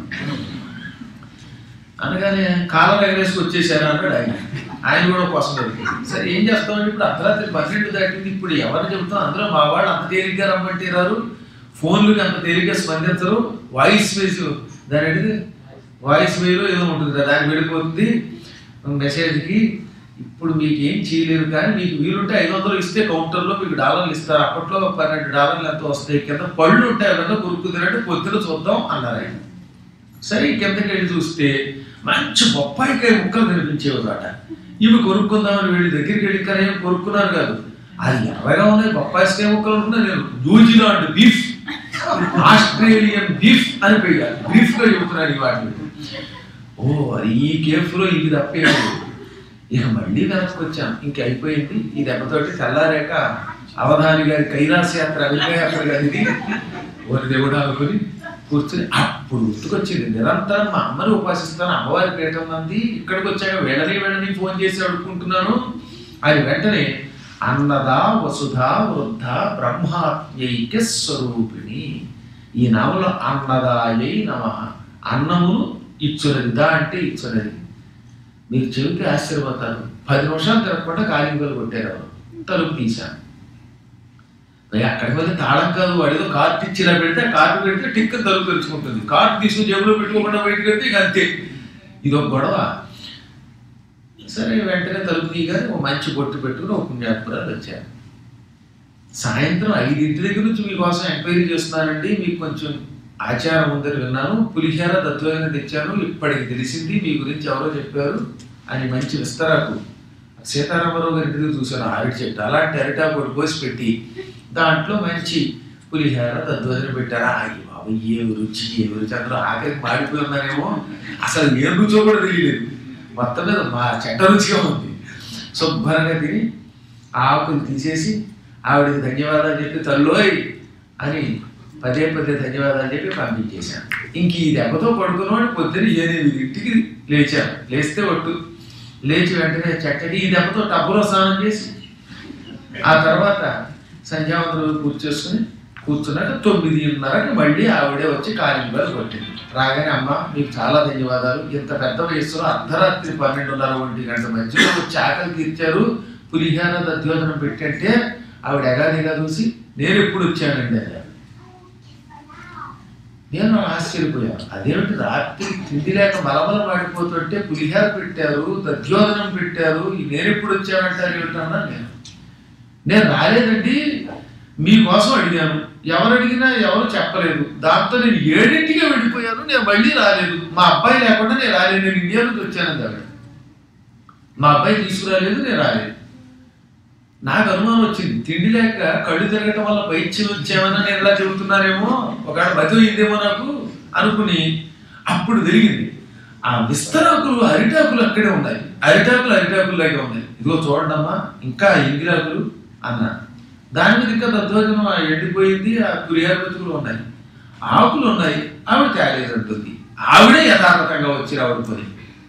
అనగానే కాలర్ ఎగరేసుకు వచ్చేసారు అన్నాడు ఆయన ఆయన కూడా కోసం దొరికింది సరే ఏం చేస్తామంటే ఇప్పుడు అర్ధరాత్రి పన్నెండు దాటింది ఇప్పుడు ఎవరు చెబుతాం అందులో మా వాళ్ళు అంత తేలిగ్గా రమ్మంటే రారు ఫోన్లకి అంత తేలిగ్గా స్పందించరు వాయిస్ వేస్ దాని అడిగి వాయిస్ వేలో ఏదో ఉంటుంది కదా దానికి వెళ్ళిపోతుంది మెసేజ్కి ఇప్పుడు మీకు ఏం చేయలేరు కానీ మీకు వీలుంటే ఐదు వందలు ఇస్తే కౌంటర్లో మీకు డాలర్లు ఇస్తారు అప్పట్లో పన్నెండు డాలర్లు ఎంత వస్తాయి కింద పళ్ళు ఉంటాయి అవన్నీ కొరుకుతున్నట్టు పొద్దున చూద్దాం అన్నారు ఆయన సరే కిందకి వెళ్ళి చూస్తే మంచి బొప్పాయికాయ ముక్కలు కనిపించేవాట ఇవి కొనుక్కుందామని వెళ్ళి దగ్గరికి వెళ్ళి కానీ ఏం కొనుక్కున్నారు కాదు అది ఎర్రగా ఉన్నాయి బొప్పాయికాయ ముక్కలు ఉంటున్నా నేను న్యూజిలాండ్ బీఫ్ ఆస్ట్రేలియన్ బీఫ్ అని పోయారు బీఫ్ గా చెబుతున్నాను ఈ వాటిని ఓ అది ఈ కేఫ్లో ఇది తప్పేది ఇక మళ్ళీ వెనక్కి వచ్చాను ఇంక అయిపోయింది ఈ దెబ్బతోటి తెల్లారాక అవధాని గారి కైలాస యాత్ర అభినయాత్ర గారిది ఓరి దేవుడు అనుకుని కూర్చుని అప్పుడు గుర్తుకొచ్చింది నిరంతరం మా అమ్మని ఉపాసిస్తాను అమ్మవారి పీఠం ఉంది ఇక్కడికి వచ్చాక వెళ్ళని వెళ్ళని ఫోన్ చేసి అడుక్కుంటున్నాను ఆయన వెంటనే అన్నదా వసుధ వృద్ధ బ్రహ్మాత్మైక్య స్వరూపిణి ఈ నామలో అన్నదాయై నమ అన్నమును ఇచ్చునది దా అంటే ఇచ్చునది మీరు చెబితే ఆశ్చర్యపోతారు పది నిమిషాలు తిరగకుండా కాలింగలు కొట్టారు ఎవరు. తలుపు తీశాను మరి అక్కడికి వెళ్ళి తాళం కాదు వాడేదో కార్డు ఇచ్చిలా పెడితే ఆ కార్డు పెడితే టిక్ అని తలుపు తెరుచుకుంటుంది కార్డు తీసుకుని జేబులో పెట్టుకోకుండా బయటకు వెళ్తే ఇక అంతే ఇది ఒక గొడవ సరే వెంటనే తలుపు తీయగానే ఒక మంచి బొట్టు పెట్టుకుని ఒక పుణ్యాత్మురాలు వచ్చారు సాయంత్రం ఐదింటి దగ్గర నుంచి మీకోసం ఎంక్వైరీ చేస్తున్నానండి మీకు కొంచెం ఆచారం ఉందని విన్నాను పులిహేర దత్తువైన తెచ్చాను ఇప్పటికి తెలిసింది మీ గురించి ఎవరో చెప్పారు అని మంచి విస్తరాకు సీతారామరావు గారి ఇంటికి చూశాను ఆవిడ చెట్టు అలాంటి అరిటాకు పోసి పెట్టి దాంట్లో మంచి పులిహేర దద్వజన పెట్టారా అయ్యి బాబు ఏ రుచి ఏ రుచి అందరూ ఆఖరికి మాడిపోయి ఉన్నారేమో అసలు ఏ రుచో కూడా తెలియలేదు మొత్తం మీద మా చెడ్డ రుచిగా ఉంది శుభ్రంగా తిని ఆకులు తీసేసి ఆవిడకి ధన్యవాదాలు చెప్పి తల్లోయ్ అని పదే పదే ధన్యవాదాలు చెప్పి పంపించేశాను ఇంక ఈ దెబ్బతో పడుకున్నవాడు పొద్దున్న ఎనిమిదింటికి లేచాను లేస్తే ఒట్టు లేచి వెంటనే చక్కటి ఈ దెబ్బతో టబ్బులో స్నానం చేసి ఆ తర్వాత సంధ్యావంతులు పూర్తి చేసుకుని కూర్చున్నాక తొమ్మిదిన్నరకి మళ్ళీ ఆవిడే వచ్చి కాలింబాలు కొట్టింది రాగానే అమ్మ మీకు చాలా ధన్యవాదాలు ఇంత పెద్ద వయసులో అర్ధరాత్రి పన్నెండున్నర ఒంటి గంట మధ్యలో వచ్చి ఆకలి తీర్చారు పులిహార దద్యోజనం పెట్టంటే ఆవిడ ఎగాదిగా చూసి నేను ఎప్పుడు వచ్చానండి అది నేను ఆశ్చర్యపోయాను అదేమిటి రాత్రి తిండి లేక మలమల మాడిపోతుంటే పులిహార పెట్టారు దద్యోదనం పెట్టారు ఈ నేను ఎప్పుడు వచ్చానంటారు ఏమిటన్నా నేను నేను రాలేదండి మీకోసం అడిగాను ఎవరు అడిగినా ఎవరు చెప్పలేదు దాంతో నేను ఏడింటికి వెళ్ళిపోయాను నేను మళ్ళీ రాలేదు మా అబ్బాయి లేకుండా నేను రాలేదు నేను ఇండియా నుంచి వచ్చాను ఆవిడ మా అబ్బాయి తీసుకురాలేదు నేను రాలేదు నాకు అనుమానం వచ్చింది తిండి లేక కళ్ళు తిరగటం వల్ల పైచ్యం వచ్చామని నేను ఇలా చెబుతున్నానేమో ఒకవేళ మతి అయిందేమో నాకు అనుకుని అప్పుడు జరిగింది ఆ విస్తరాకులు అరిటాకులు అక్కడే ఉన్నాయి అరిటాకులు అరిటాకుల్లాగే ఉన్నాయి ఇదిగో చూడండమ్మా ఇంకా ఎంగిరాకులు అన్నా దాని మీద ఇంకా దద్దోజనం ఆ ఎండిపోయింది ఆ పులిహార బతుకులు ఉన్నాయి ఆకులు ఉన్నాయి ఆవిడ తేలేదంటుంది ఆవిడే యథార్థంగా వచ్చి ఆవిడ పని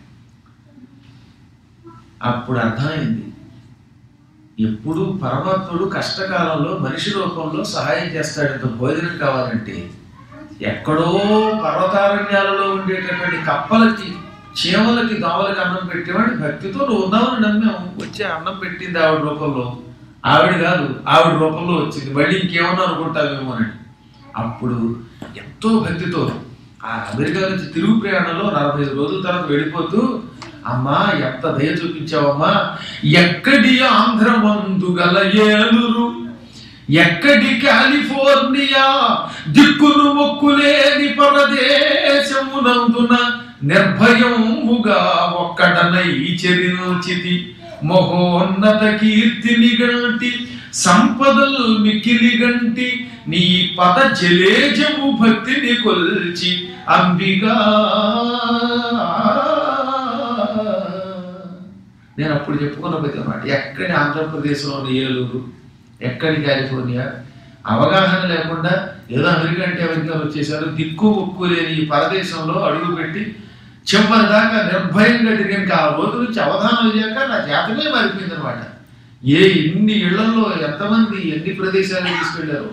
అప్పుడు అర్థమైంది ఎప్పుడు పరమాత్ముడు కష్టకాలంలో మనిషి రూపంలో సహాయం చేస్తాడు ఇంత భోజనం కావాలంటే ఎక్కడో పర్వతారణ్యాలలో ఉండేటటువంటి కప్పలకి చీమలకి దోమలకి అన్నం పెట్టేవాడి భక్తితో నువ్వు ఉన్నావని నమ్మాము వచ్చి అన్నం పెట్టింది ఆవిడ రూపంలో ఆవిడ కాదు ఆవిడ రూపంలో వచ్చింది మళ్ళీ ఇంకేమన్నా అనుకుంటావేమో అని అప్పుడు ఎంతో భక్తితో ఆ అమెరికా నుంచి తిరుగు ప్రయాణంలో నలభై ఐదు రోజుల తర్వాత వెళ్ళిపోతూ అమ్మా ఎంత దయ చూపించావమ్మా ఎక్కడి ఆంధ్రమందు గల ఏలురు ఎక్కడి కాలిఫోర్నియా దిక్కును మొక్కులేని పరదేశమునందున నిర్భయముగా ఒక్కడనై చెరినోచితి మహోన్నత కీర్తిని గంటి సంపదల్ మికిలి గంటి నీ పద జలేజము భక్తిని కొల్చి అంబిగా నేను అప్పుడు చెప్పుకున్న ప్రతి మాట ఎక్కడి ఆంధ్రప్రదేశ్లోని ఏలూరు ఎక్కడి కాలిఫోర్నియా అవగాహన లేకుండా ఏదో అమెరికా అంటే అమెరికా వచ్చేసారు దిక్కు ఉక్కు లేని ఈ పరదేశంలో అడుగు పెట్టి చివరి దాకా నిర్భయంగా తిరిగాక ఆ రోజు నుంచి అవధానం అయ్యాక నా జాతమే మారిపోయింది అనమాట ఏ ఇన్ని ఇళ్లలో ఎంతమంది ఎన్ని ప్రదేశాలకు తీసుకెళ్లారు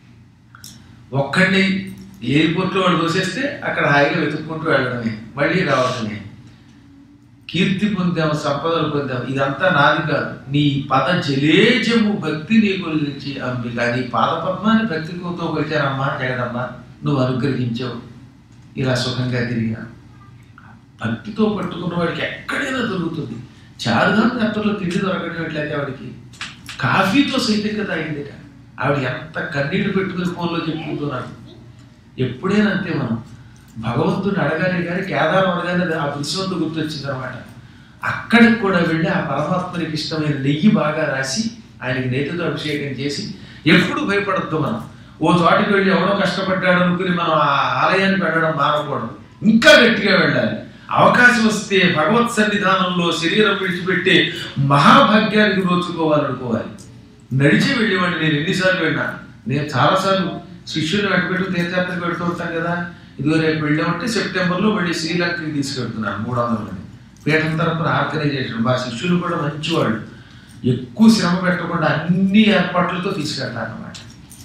ఒక్కడిని ఎయిర్పోర్ట్లో వాడు దోసేస్తే అక్కడ హాయిగా వెతుక్కుంటూ వెళ్ళడమే మళ్ళీ రావడమే కీర్తి పొందాము సంపదలు పొందాము ఇదంతా నాది కాదు నీ పద జలేజము భక్తి నీ గురించి అంబిక నీ పాద పద్మాన్ని భక్తితో కొలిచారమ్మా జగదమ్మ నువ్వు అనుగ్రహించావు ఇలా సుఖంగా తిరిగా భక్తితో పట్టుకున్న వాడికి ఎక్కడైనా దొరుకుతుంది చారుదాం నెత్తలో తిండి దొరకట్లేక ఆవిడకి కాఫీతో సైతంగా తాగిందిట ఆవిడ ఎంత కన్నీళ్లు పెట్టుకుని ఫోన్లో చెప్పుకుంటున్నాడు ఎప్పుడైనా అంతే మనం భగవంతుని అడగాలి కానీ కేదారం అడగానే ఆ దృశ్యంతో గుర్తొచ్చింది అనమాట అక్కడికి కూడా వెళ్ళి ఆ పరమాత్మనికి ఇష్టమైన నెయ్యి బాగా రాసి ఆయనకి నేతితో అభిషేకం చేసి ఎప్పుడు భయపడద్దు మనం ఓ చోటికి వెళ్ళి ఎవడో కష్టపడ్డాడు అనుకుని మనం ఆ ఆలయానికి వెళ్ళడం మానకూడదు ఇంకా గట్టిగా వెళ్ళాలి అవకాశం వస్తే భగవత్ సన్నిధానంలో శరీరం విడిచిపెట్టే మహాభాగ్యానికి నోచుకోవాలనుకోవాలి నడిచి వెళ్ళేవాడిని నేను ఎన్నిసార్లు వెళ్ళినా నేను చాలాసార్లు శిష్యుని వెంటబెట్టు తీర్థయాత్రకు పెడుతూ ఉంటాను కదా ఇదిగో రేపు వెళ్ళామంటే సెప్టెంబర్లో మళ్ళీ శ్రీలంకకి తీసుకెళ్తున్నాను మూడు వందల మంది పీఠం తరపున ఆర్గనైజేషన్ మా శిష్యులు కూడా మంచివాళ్ళు ఎక్కువ శ్రమ పెట్టకుండా అన్ని ఏర్పాట్లతో తీసుకెళ్తారు అన్నమాట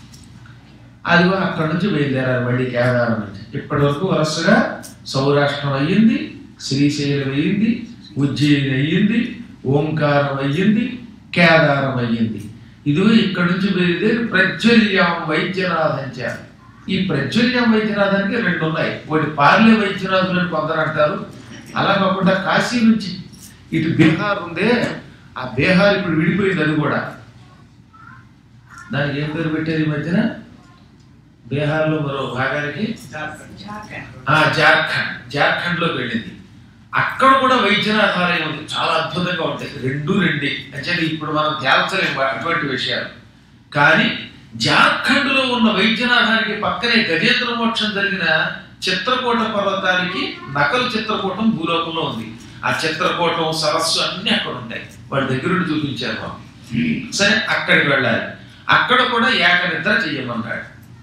అదిగో అక్కడ నుంచి బయలుదేరారు మళ్ళీ కేదారం నుంచి ఇప్పటి వరకు వరుసగా సౌరాష్ట్రం అయ్యింది శ్రీశైలం అయ్యింది ఉజ్జయిని అయ్యింది ఓంకారం అయ్యింది కేదారం అయ్యింది ఇదిగో ఇక్కడి నుంచి బయలుదేరి ప్రజ్వల్యం వైద్యనాథంచ ఈ ప్రజ్వల్యం వైద్యనాథానికి రెండు ఉన్నాయి ఒకటి పార్లే వైద్యనాథులు అని కొందరు అంటారు అలా కాకుండా కాశీ నుంచి ఇటు బీహార్ ఉందే ఆ బీహార్ ఇప్పుడు విడిపోయింది అది కూడా దానికి ఏం పేరు పెట్టారు ఈ మధ్యన బీహార్లో మరో భాగానికి ఆ జార్ఖండ్ జార్ఖండ్ లోకి వెళ్ళింది అక్కడ కూడా వైద్యనాథాలయం ఉంది చాలా అద్భుతంగా ఉంటాయి రెండు రెండే అంటే ఇప్పుడు మనం తేల్చలేము అటువంటి విషయాలు కానీ జార్ఖండ్ లో ఉన్న వైద్యనాథానికి పక్కనే గజేంద్ర మోక్షం జరిగిన చిత్రకూట పర్వతానికి నకలు చిత్రకూటం భూలోకంలో ఉంది ఆ చిత్రకూటం సరస్సు అన్ని అక్కడ ఉంటాయి వాళ్ళ దగ్గర ఉండి చూపించారు మాకు సరే అక్కడికి వెళ్ళాలి అక్కడ కూడా ఏక నిద్ర చెయ్యమన్నాడు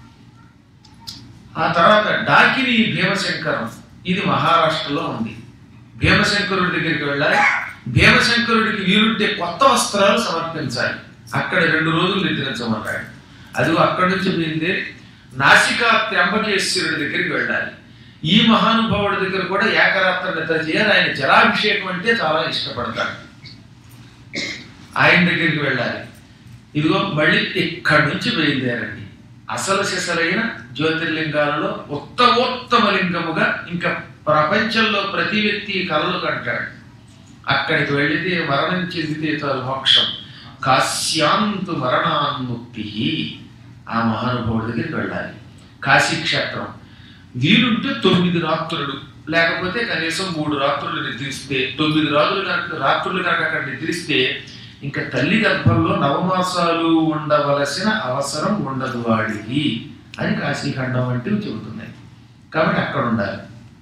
ఆ తర్వాత డాకిని భీమశంకరం ఇది మహారాష్ట్రలో ఉంది భీమశంకరుడి దగ్గరికి వెళ్ళాలి భీమశంకరుడికి వీరుంటే కొత్త వస్త్రాలు సమర్పించాలి అక్కడ రెండు రోజులు నిద్రించమన్నాడు అది అక్కడి నుంచి పోయింది నాసికా త్ర్యంబకేశ్వరుడి దగ్గరికి వెళ్ళాలి ఈ మహానుభావుడి దగ్గర కూడా ఏకరాత్ర నిద్ర చేయాలి ఆయన జలాభిషేకం అంటే చాలా ఇష్టపడతాడు ఆయన దగ్గరికి వెళ్ళాలి ఇదిగో మళ్ళీ ఇక్కడి నుంచి బయలుదేరండి అసలు సిసలైన జ్యోతిర్లింగాలలో ఉత్తమోత్తమ లింగముగా ఇంకా ప్రపంచంలో ప్రతి వ్యక్తి కలలు కంటాడు అక్కడికి వెళితే మరణం చెందితే చాలు మోక్షం కాశ్యాంతు మరణాన్ముక్తి ఆ మహానుభావుడి దగ్గరికి వెళ్ళాలి కాశీ క్షేత్రం వీలుంటే తొమ్మిది రాత్రులు లేకపోతే కనీసం మూడు రాత్రులు నిద్రిస్తే తొమ్మిది రాత్రులు కనుక రాత్రులు కనుక అక్కడ నిద్రిస్తే ఇంకా తల్లి గర్భంలో నవమాసాలు ఉండవలసిన అవసరం ఉండదు వాడికి అని కాశీఖండం వంటివి చెబుతున్నాయి కాబట్టి అక్కడ ఉండాలి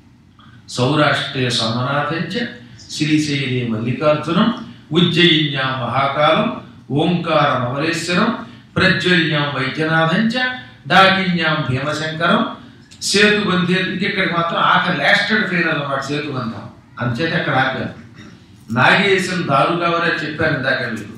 సౌరాష్ట్రే సోమనాథంచ శ్రీశైలి మల్లికార్జునం ఉజ్జయిన్యాం మహాకాలం ఓంకారం అమరేశ్వరం ప్రజ్వల్యాం వైద్యనాథంచ డాకిన్యాం భీమశంకరం సేతుబంధే ఇక్కడికి మాత్రం ఆఖరి లాస్టెడ్ ఫెయిల్ అన్నమాట సేతుబంధం అంచేత అక్కడ ఆపారు నాగేశం దారుగావరే చెప్పాను ఇందాక మీరు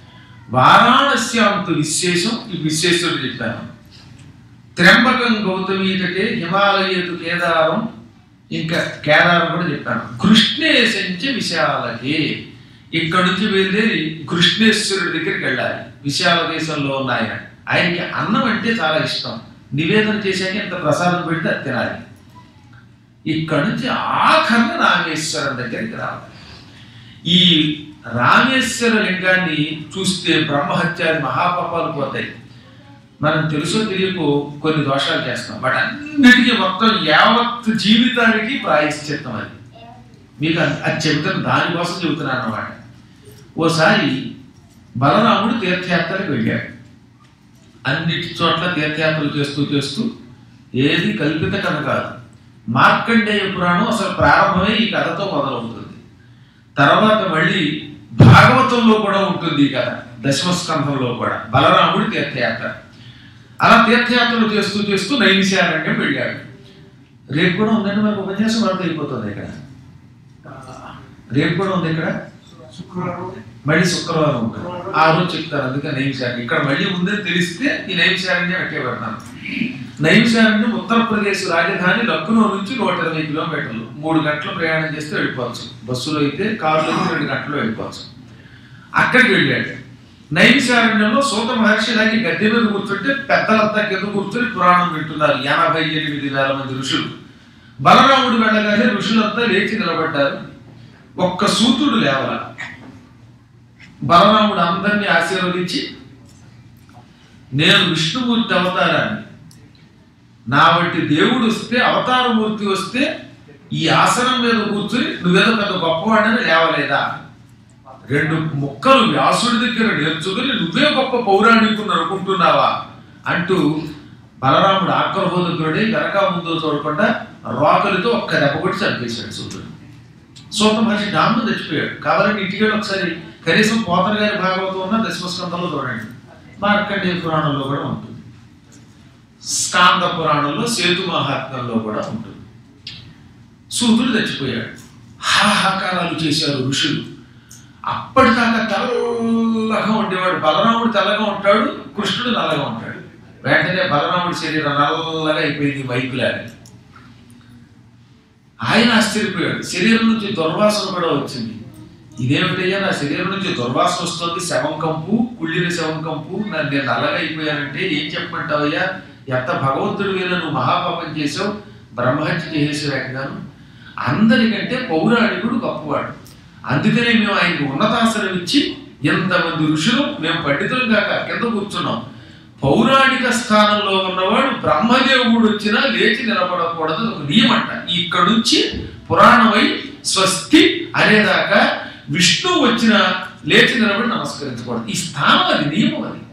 వారాణస్యాంతు విశేషం ఈ విశేషుడు చెప్పాను త్ర్యంబకం గౌతమీతటే హిమాలయతు కేదారం ఇంకా కేదారం కూడా చెప్పాను కృష్ణేశంచ విశాలకే ఇక్కడ నుంచి బయలుదేరి కృష్ణేశ్వరుడి దగ్గరికి వెళ్ళాలి విశాల దేశంలో ఉన్న ఆయన ఆయనకి అన్నం అంటే చాలా ఇష్టం నివేదన చేశాక ఇంత ప్రసాదం పెడితే అది తినాలి ఇక్కడ నుంచి ఆఖరణ రామేశ్వరం దగ్గరికి రావాలి ఈ రామేశ్వర లింగాన్ని చూస్తే బ్రహ్మహత్యాది మహాపాపాలు పోతాయి మనం తెలుసో తెలియకో కొన్ని దోషాలు చేస్తాం వాటి అన్నిటికీ మొత్తం యావత్ జీవితానికి ప్రాయశ్చిత్తం అది మీకు అది అది చెబుతాను దానికోసం చెబుతున్నాను అన్నమాట ఓసారి బలరాముడు తీర్థయాత్రలకు వెళ్ళాడు అన్నిటి చోట్ల తీర్థయాత్రలు చేస్తూ చేస్తూ ఏది కల్పిత కథ కాదు మార్కండేయ పురాణం అసలు ప్రారంభమే ఈ కథతో మొదలవుతుంది తర్వాత మళ్ళీ భాగవతంలో కూడా ఉంటుంది ఈ కథ దశమస్కంధంలో కూడా బలరాముడి తీర్థయాత్ర అలా తీర్థయాత్రలు చేస్తూ చేస్తూ నైమిషారణ్యం వెళ్ళాడు రేపు కూడా ఉందండి మనకు ఉపన్యాసం వరకు అయిపోతుంది ఇక్కడ రేపు కూడా ఉంది ఇక్కడ మళ్ళీ శుక్రవారం ఉంటుంది ఆ రోజు చెప్తారు అందుకే నైమిషారణ్యం ఇక్కడ మళ్ళీ ఉందని తెలిస్తే ఈ నైమిషారణ్యం అట్టే పెడతాను నైమిషారణ్యం ఉత్తరప్రదేశ్ రాజధాని లక్నో నుంచి నూట ఇరవై కిలోమీటర్లు మూడు గంటలు ప్రయాణం చేస్తే వెళ్ళిపోవచ్చు బస్సులో అయితే కారులో అయితే రెండు గంటలు వెళ్ళిపోవచ్చు అక్కడికి వెళ్ళాడు నైమిషారణ్యంలో సూత మహర్షి ఇలాగే గద్దె మీద కూర్చుంటే పెద్దలంతా కింద కూర్చొని పురాణం వింటున్నారు ఎనభై ఎనిమిది వేల మంది ఋషులు బలరాముడు వెళ్ళగానే ఋషులంతా లేచి నిలబడ్డారు ఒక్క సూతుడు లేవల బలరాముడు అందరినీ ఆశీర్వదించి నేను విష్ణుమూర్తి అవతారాన్ని నా వంటి దేవుడు వస్తే అవతారమూర్తి వస్తే ఈ ఆసనం మీద కూర్చుని నువ్వేదో పెద్ద గొప్పవాడని లేవలేదా రెండు ముక్కలు వ్యాసుడి దగ్గర నేర్చుకుని నువ్వే గొప్ప పౌరాణికుని అనుకుంటున్నావా అంటూ బలరాముడు ఆక్రహోదకుడి వెనక ముందు చూడకుండా రోకలితో ఒక్క దెబ్బ కొట్టి చంపేశాడు సూర్యుడు సూత మహర్షి డామ్ను తెచ్చిపోయాడు కావాలంటే ఇంటికి వెళ్ళి ఒకసారి కనీసం పోతన గారి భాగవతం ఉన్న దశమస్కంధంలో చూడండి మార్కండేయ పురాణంలో కూడా ఉంటుంది స్కాంద పురాణంలో సేతు మహాత్మ్యంలో కూడా ఉంటుంది సూతుడు చచ్చిపోయాడు హాహాకారాలు చేశారు ఋషులు అప్పటిదాకా తెల్లగా ఉండేవాడు బలరాముడు తెల్లగా ఉంటాడు కృష్ణుడు నల్లగా ఉంటాడు వెంటనే బలరాముడి శరీరం నల్లగా అయిపోయింది వైపులాగా ఆయన ఆశ్చర్యపోయాడు శరీరం నుంచి దుర్వాసన కూడా వచ్చింది ఇదేమిటయ్యా నా శరీరం నుంచి దుర్వాసన వస్తుంది శవం కంపు కుళ్ళిన శవం కంపు నన్ను నేను నల్లగా అయిపోయానంటే ఏం చెప్పమంటావయ్యా ఎంత భగవంతుడు వేల నువ్వు మహాపాపం చేసావు బ్రహ్మహత్య చేసేసావు ఏకంగాను అందరికంటే పౌరాణికుడు గొప్పవాడు అందుకనే మేము ఆయనకి ఉన్నతాసనం ఇచ్చి ఎంతమంది ఋషులు మేము పండితులు కాక కింద కూర్చున్నాం పౌరాణిక స్థానంలో ఉన్నవాడు బ్రహ్మదేవుడు వచ్చినా లేచి నిలబడకూడదు ఒక నియమంట ఇక్కడ నుంచి పురాణమై స్వస్తి అనేదాకా విష్ణువు వచ్చిన లేచి నిలబడి నమస్కరించకూడదు ఈ స్థానం అది నియమం అది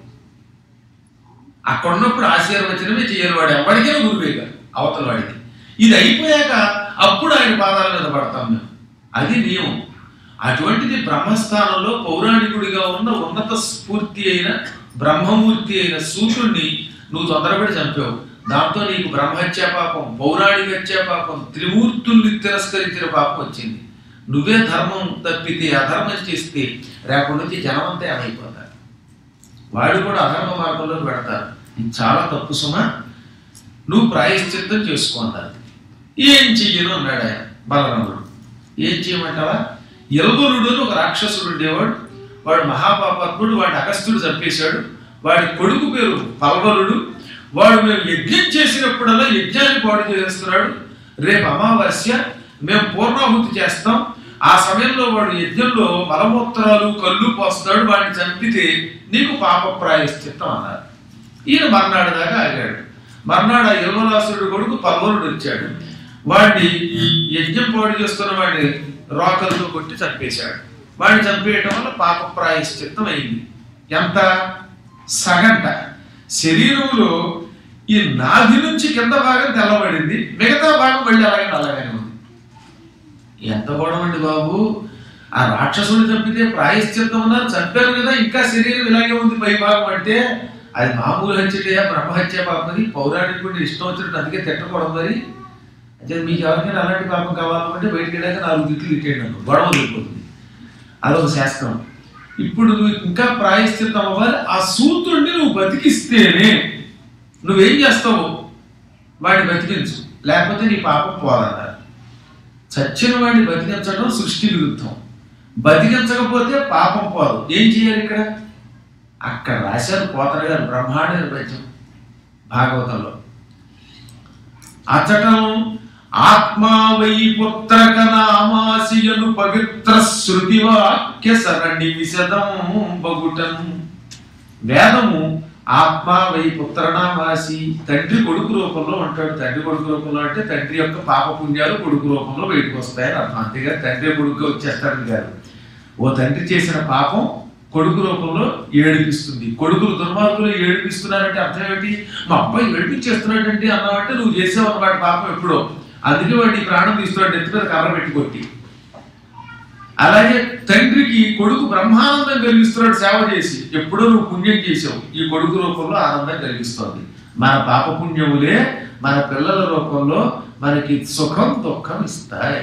అక్కడ ఉన్నప్పుడు ఆశీర్వచనమే చేయాలి వాడు ఎవరికైనా గురువే కాదు అవతల వాడికి ఇది అయిపోయాక అప్పుడు ఆయన పాదాల మీద పడతాం మేము అది నియమం అటువంటిది బ్రహ్మస్థానంలో పౌరాణికుడిగా ఉన్న ఉన్నత స్ఫూర్తి అయిన బ్రహ్మమూర్తి అయిన సూర్యుడిని నువ్వు తొందరపడి చంపావు దాంతో నీకు బ్రహ్మహత్య పాపం పౌరాణిక హత్య పాపం త్రిమూర్తుల్ని తిరస్కరించిన పాపం వచ్చింది నువ్వే ధర్మం తప్పితే అధర్మం చేస్తే రేపటి నుంచి జనమంతా ఏమైపోతారు వాడు కూడా అధర్మ మార్గంలో పెడతారు ఇది చాలా తప్పు సుమా నువ్వు ప్రాయశ్చిత్తం చేసుకున్నారు ఏం చెయ్యను అన్నాడు ఆయన బలరాముడు ఏం చేయమంటావా ఎల్బరుడు అని ఒక రాక్షసుడు ఉండేవాడు వాడు మహాపాపాత్ముడు వాడి అగస్త్యుడు చంపేశాడు వాడి కొడుకు పేరు పల్వరుడు వాడు మేము యజ్ఞం చేసినప్పుడల్లా యజ్ఞాన్ని పాడు చేస్తున్నాడు రేపు అమావాస్య మేము పూర్ణాహుతి చేస్తాం ఆ సమయంలో వాడు యజ్ఞంలో మలమూత్రాలు కళ్ళు పోస్తాడు వాడిని చంపితే నీకు పాప ప్రాయశ్చిత్తం అన్నారు ఈయన మర్నాడు దాకా ఆగాడు మర్నాడు ఆ యువరాసుడు కొడుకు పల్వరుడు వచ్చాడు వాడిని యజ్ఞం పాడు చేస్తున్న వాడిని రోకలతో కొట్టి చంపేశాడు వాడిని చంపేయటం వల్ల పాప ప్రాయశ్చిత్తం అయింది ఎంత సగంట శరీరంలో ఈ నాభి నుంచి కింద భాగం తెల్లబడింది మిగతా భాగం మళ్ళీ అలాగే నల్లగానే ఉంది ఎంత గొడవ అండి బాబు ఆ రాక్షసుని చంపితే ప్రాయశ్చిత్తం ఉన్నారు చంపారు కదా ఇంకా శరీరం ఇలాగే ఉంది పై భాగం అంటే అది మామూలు హత్యయా బ్రహ్మహత్య పాపది పౌరాణికుడిని ఇష్టం వచ్చినట్టు అందుకే తిట్టకూడదు మరి అంటే మీకు ఎవరికైనా అలాంటి పాపం కావాలంటే బయటికి వెళ్ళాక నాలుగు తిట్లు ఇట్టేయండి అనుకో గొడవ వెళ్ళిపోతుంది అదొక శాస్త్రం ఇప్పుడు నువ్వు ఇంకా ప్రాయశ్చిత్తం అవ్వాలి ఆ సూత్రుడిని నువ్వు బతికిస్తేనే నువ్వేం చేస్తావు వాడిని బతికించు లేకపోతే నీ పాపం పోదన్నారు చచ్చిన వాడిని బతికించడం సృష్టి విరుద్ధం బతికించకపోతే పాపం పోదు ఏం చేయాలి ఇక్కడ అక్కడ రాశారు పోతన గారు బ్రహ్మాండ నిర్వచనం భాగవతంలో అచటం ఆత్మా వై పుత్రక నామాసియను పవిత్ర శృతి వాక్య సరణి విశదం బగుటం వేదము ఆత్మ వై పుత్రనామాసి తండ్రి కొడుకు రూపంలో ఉంటాడు తండ్రి కొడుకు రూపంలో అంటే తండ్రి యొక్క పాప పుణ్యాలు కొడుకు రూపంలో బయటకు వస్తాయని అర్థం అంతేగా తండ్రి కొడుకు వచ్చేస్తాడు గారు ఓ తండ్రి చేసిన పాపం కొడుకు రూపంలో ఏడిపిస్తుంది కొడుకులు దుర్మార్గులు ఏడిపిస్తున్నారంటే అర్థం ఏంటి మా అబ్బాయి ఏడిపించేస్తున్నాడంటే అన్నావంటే నువ్వు చేసావు అన్నమాట పాపం ఎప్పుడో అందుకే వాడిని ప్రాణం తీస్తున్నాడు ఎత్తి మీద కర్ర పెట్టి కొట్టి అలాగే తండ్రికి కొడుకు బ్రహ్మానందం కలిగిస్తున్నాడు సేవ చేసి ఎప్పుడో నువ్వు పుణ్యం చేసావు ఈ కొడుకు రూపంలో ఆనందం కలిగిస్తోంది మన పాప పుణ్యములే మన పిల్లల రూపంలో మనకి సుఖం దుఃఖం ఇస్తాయి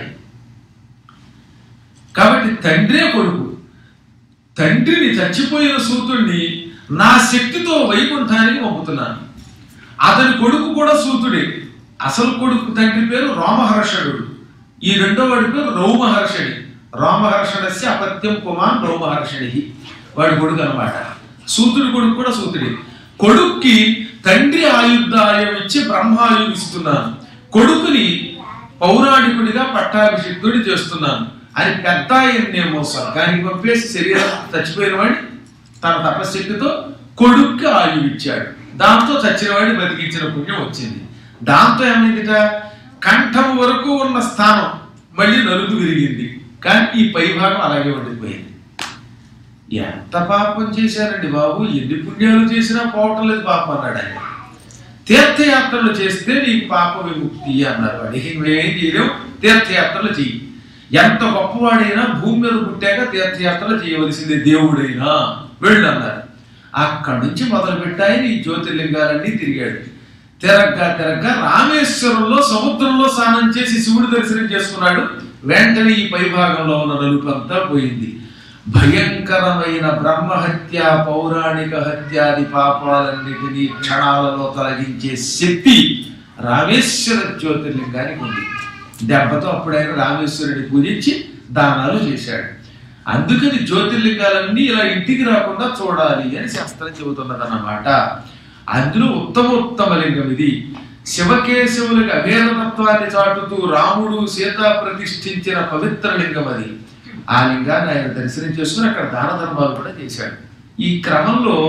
కాబట్టి తండ్రే కొడుకు తండ్రిని చచ్చిపోయిన సూతుడిని నా శక్తితో వైకుంఠానికి పంపుతున్నాను అతని కొడుకు కూడా సూతుడే అసలు కొడుకు తండ్రి పేరు రోమహర్షణుడు ఈ రెండో వాడి పేరు రౌమహర్షణి రోమహర్షణస్య అపత్యం కుమాన్ రౌమహర్షణి వాడి కొడుకు అనమాట సూతుడి కొడుకు కూడా సూతుడే కొడుక్కి తండ్రి ఆయుద్ధాయం ఇచ్చి బ్రహ్మాయువు ఇస్తున్నాను కొడుకుని పౌరాణికుడిగా పట్టాభిషిక్తుడి చేస్తున్నాను అని పెద్ద ఆయన్నేమో స్వర్గానికి పంపేసి శరీరం చచ్చిపోయిన వాడిని తన తపశక్తితో కొడుక్కి ఆయువు ఇచ్చాడు దాంతో చచ్చిన వాడిని బతికించిన పుణ్యం వచ్చింది దాంతో ఏమైందిట కంఠం వరకు ఉన్న స్థానం మళ్ళీ నలుగు విరిగింది కానీ ఈ పై భాగం అలాగే ఉండిపోయింది ఎంత పాపం చేశారండి బాబు ఎన్ని పుణ్యాలు చేసినా పోవటం లేదు పాపం అన్నాడు ఆయన తీర్థయాత్రలు చేస్తే నీకు పాప విముక్తి అన్నారు వాడికి నువ్వేం చేయలేవు తీర్థయాత్రలు చెయ్యి ఎంత గొప్పవాడైనా భూమి మీద పుట్టాక తీర్థయాత్రలు చేయవలసిందే దేవుడైనా వెళ్ళు అన్నారు అక్కడి నుంచి మొదలు పెట్టాయి ఈ జ్యోతిర్లింగాలన్నీ తిరిగాడు తిరగ్గా తిరగ్గా రామేశ్వరంలో సముద్రంలో స్నానం చేసి శివుడు దర్శనం చేసుకున్నాడు వెంటనే ఈ పైభాగంలో ఉన్న నలుపు అంతా పోయింది భయంకరమైన బ్రహ్మహత్య పౌరాణిక హత్యాది పాపాలన్నిటినీ క్షణాలలో తొలగించే శక్తి రామేశ్వర జ్యోతిర్లింగానికి ఉంది దెబ్బతో అప్పుడైనా రామేశ్వరుని పూజించి దానాలు చేశాడు అందుకని జ్యోతిర్లింగాలన్నీ ఇలా ఇంటికి రాకుండా చూడాలి అని శాస్త్రం చెబుతున్నదన్నమాట అందులో ఉత్తమ ఉత్తమ లింగం ఇది శివకేశవులకు అభేదతత్వాన్ని చాటుతూ రాముడు సీత ప్రతిష్ఠించిన పవిత్ర లింగం అది ఆ లింగాన్ని ఆయన దర్శనం చేసుకుని అక్కడ దాన ధర్మాలు కూడా చేశాడు ఈ క్రమంలో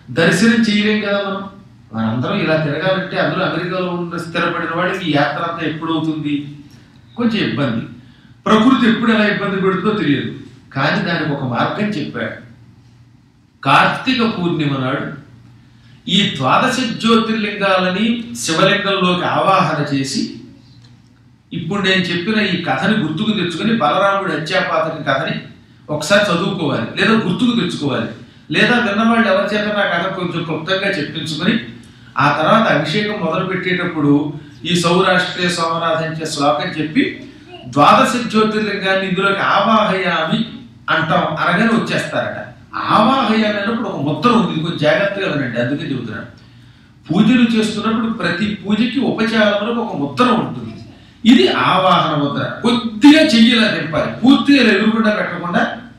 దర్శనం చేయలేం కదా మనం మనందరం ఇలా తిరగాలంటే అందులో అమెరికాలో ఉన్న స్థిరపడిన వాడికి ఈ యాత్ర అంతా ఎప్పుడు అవుతుంది కొంచెం ఇబ్బంది ప్రకృతి ఎప్పుడు ఎలా ఇబ్బంది పెడుతుందో తెలియదు కానీ దానికి ఒక మార్గం చెప్పాడు కార్తీక పూర్ణిమ నాడు ఈ ద్వాదశ జ్యోతిర్లింగాలని శివలింగంలోకి ఆవాహన చేసి ఇప్పుడు నేను చెప్పిన ఈ కథని గుర్తుకు తెచ్చుకొని బలరాముడి హత్యాపాతక కథని ఒకసారి చదువుకోవాలి లేదా గుర్తుకు తెచ్చుకోవాలి లేదా విన్నవాళ్ళు ఎవరి చేత నా కథ కొంచెం క్లుప్తంగా చెప్పించుకొని ఆ తర్వాత అభిషేకం మొదలు పెట్టేటప్పుడు ఈ సౌరాష్ట్రీయ సోమనాథంచే శ్లోకం చెప్పి ద్వాదశ జ్యోతిర్లింగాన్ని ఇందులోకి ఆవాహయామి అంటాం అనగానే వచ్చేస్తారట ఆవాహయామి అన్నప్పుడు ఒక ముద్ర ఉంది ఇది కొంచెం జాగ్రత్తగా వినండి అందుకే చెబుతున్నాను పూజలు చేస్తున్నప్పుడు ప్రతి పూజకి ఉపచారంలో ఒక ముద్ర ఉంటుంది ఇది ఆవాహన ముద్ర కొద్దిగా చెయ్యిలా తిప్పాలి పూర్తిగా ఇలా ఎదురుకుండా పెట్టకుండా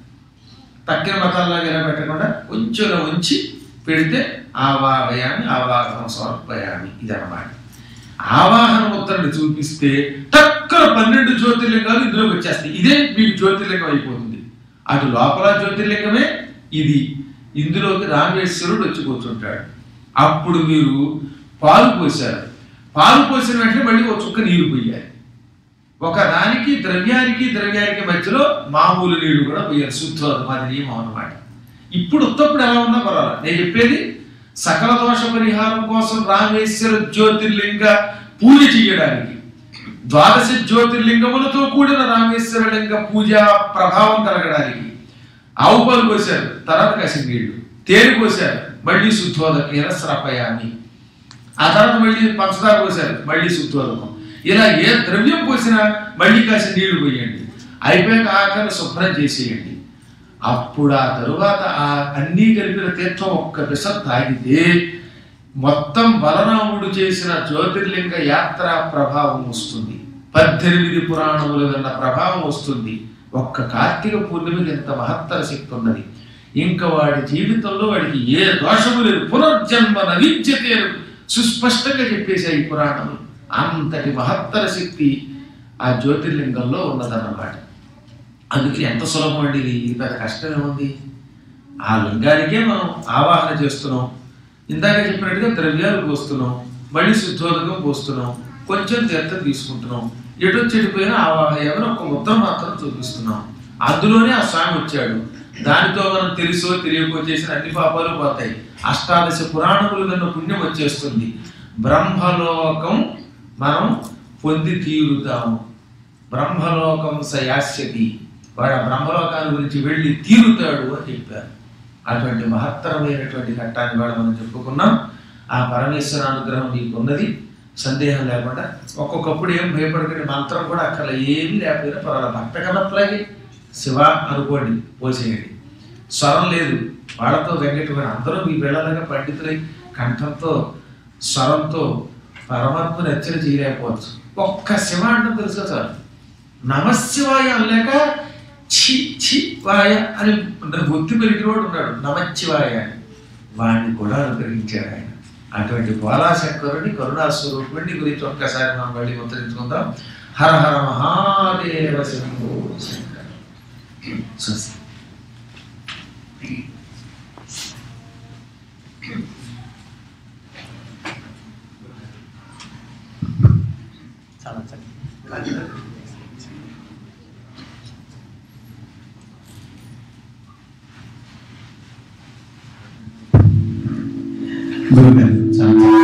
తక్కిన మతాల్లాగా ఇలా పెట్టకుండా కొంచెం ఇలా ఉంచి పెడితే ఆవాహయామి ఆవాహనం సమర్పయామి ఇది అన్నమాట ఆవాహన ముద్రని చూపిస్తే టక్కన పన్నెండు జ్యోతిర్లింగాలు ఇందులోకి వచ్చేస్తాయి ఇదే మీకు జ్యోతిర్లింగం అయిపోతుంది అటు లోపల జ్యోతిర్లింగమే ఇది ఇందులోకి రామేశ్వరుడు వచ్చి కూర్చుంటాడు అప్పుడు మీరు పాలు పోశారు పాలు పోసిన వెంటనే మళ్ళీ ఒక చుక్క నీరు పోయాలి ఒక దానికి ద్రవ్యానికి ద్రవ్యానికి మధ్యలో మామూలు నీళ్లు కూడా పోయాలి శుద్ధోదం మాది నియమం అన్నమాట ఇప్పుడు ఉత్తప్పుడు ఎలా ఉన్నా పర్వాలేదు నేను చెప్పేది సకల దోష పరిహారం కోసం రామేశ్వర జ్యోతిర్లింగ పూజ చేయడానికి ద్వాదశ జ్యోతిర్లింగములతో కూడిన రామేశ్వర లింగ పూజ ప్రభావం కలగడానికి ఆవు పాలు పోశారు తర్వాత కాసిన నీళ్లు తేనె పోశారు మళ్ళీ శుద్ధోదకైన స్రపయామి ఆ తర్వాత మళ్ళీ పంచదార పోశారు మళ్ళీ శుద్ధోదకం ఇలా ఏ ద్రవ్యం పోసినా మళ్ళీ కాసిన నీళ్లు పోయండి అయిపోయాక ఆఖరి శుభ్రం చేసేయండి అప్పుడు ఆ తరువాత ఆ అన్నీ కలిపిన తీర్థం ఒక్క పిస తాగితే మొత్తం బలరాముడు చేసిన జ్యోతిర్లింగ యాత్ర ప్రభావం వస్తుంది పద్దెనిమిది పురాణములు విన్న ప్రభావం వస్తుంది ఒక్క కార్తీక పూర్ణిమకి ఎంత మహత్తర శక్తి ఉన్నది ఇంకా వాడి జీవితంలో వాడికి ఏ దోషము లేదు పునర్జన్మ నవిద్యతే అని సుస్పష్టంగా చెప్పేశాయి ఈ పురాణములు అంతటి మహత్తర శక్తి ఆ జ్యోతిర్లింగంలో ఉన్నదన్నమాట అందుకని ఎంత సులభం అండి ఇది ఇది పెద్ద కష్టం ఏముంది ఆ లింగానికే మనం ఆవాహన చేస్తున్నాం ఇందాక చెప్పినట్టుగా ద్రవ్యాలు పోస్తున్నాం మళ్ళీ శుద్ధోదకం పోస్తున్నాం కొంచెం తీర్థం తీసుకుంటున్నాం ఎటు చెడిపోయినా ఆవాహయామని ఒక ముద్ర మాత్రం చూపిస్తున్నాం అందులోనే ఆ స్వామి వచ్చాడు దానితో మనం తెలుసో తెలియకో చేసిన అన్ని పాపాలు పోతాయి అష్టాదశ పురాణములు కన్నా పుణ్యం వచ్చేస్తుంది బ్రహ్మలోకం మనం పొంది తీరుతాము బ్రహ్మలోకం సయాస్యతి వాడు ఆ బ్రహ్మలోకాల గురించి వెళ్ళి తీరుతాడు అని చెప్పారు అటువంటి మహత్తరమైనటువంటి ఘట్టాన్ని కూడా మనం చెప్పుకున్నాం ఆ పరమేశ్వర అనుగ్రహం నీకు ఉన్నది సందేహం లేకుండా ఒక్కొక్కప్పుడు ఏం భయపడకండి మంత్రం కూడా అక్కడ ఏమీ లేకపోయినా పర్వాలేదు భక్త కన్నట్లాగే శివ అనుకోండి పోసేయండి స్వరం లేదు వాళ్ళతో వెంకటమైన అందరూ మీ బిళ్ళలాగా పండితులై కంఠంతో స్వరంతో పరమాత్మను హెచ్చరి చేయలేకపోవచ్చు ఒక్క శివ అంటే తెలుసా సార్ నమశివాయ అనలేక చి చి వాయ అని ఒత్తి పెరిగినోడు ఉన్నాడు నమశివాయ అని వాడిని కూడా అనుగ్రహించాడు ఆయన అటువంటి బాలాశంకరుని కరుణాస్వరూపుడిని గురించి ఒక్కసారి మనం మళ్ళీ ఉత్తరించుకుందాం హర హర మహాదేవ శంభో శంకర స్వస్తి చాలా చక్కగా గురుగారు చాలా చక్కగా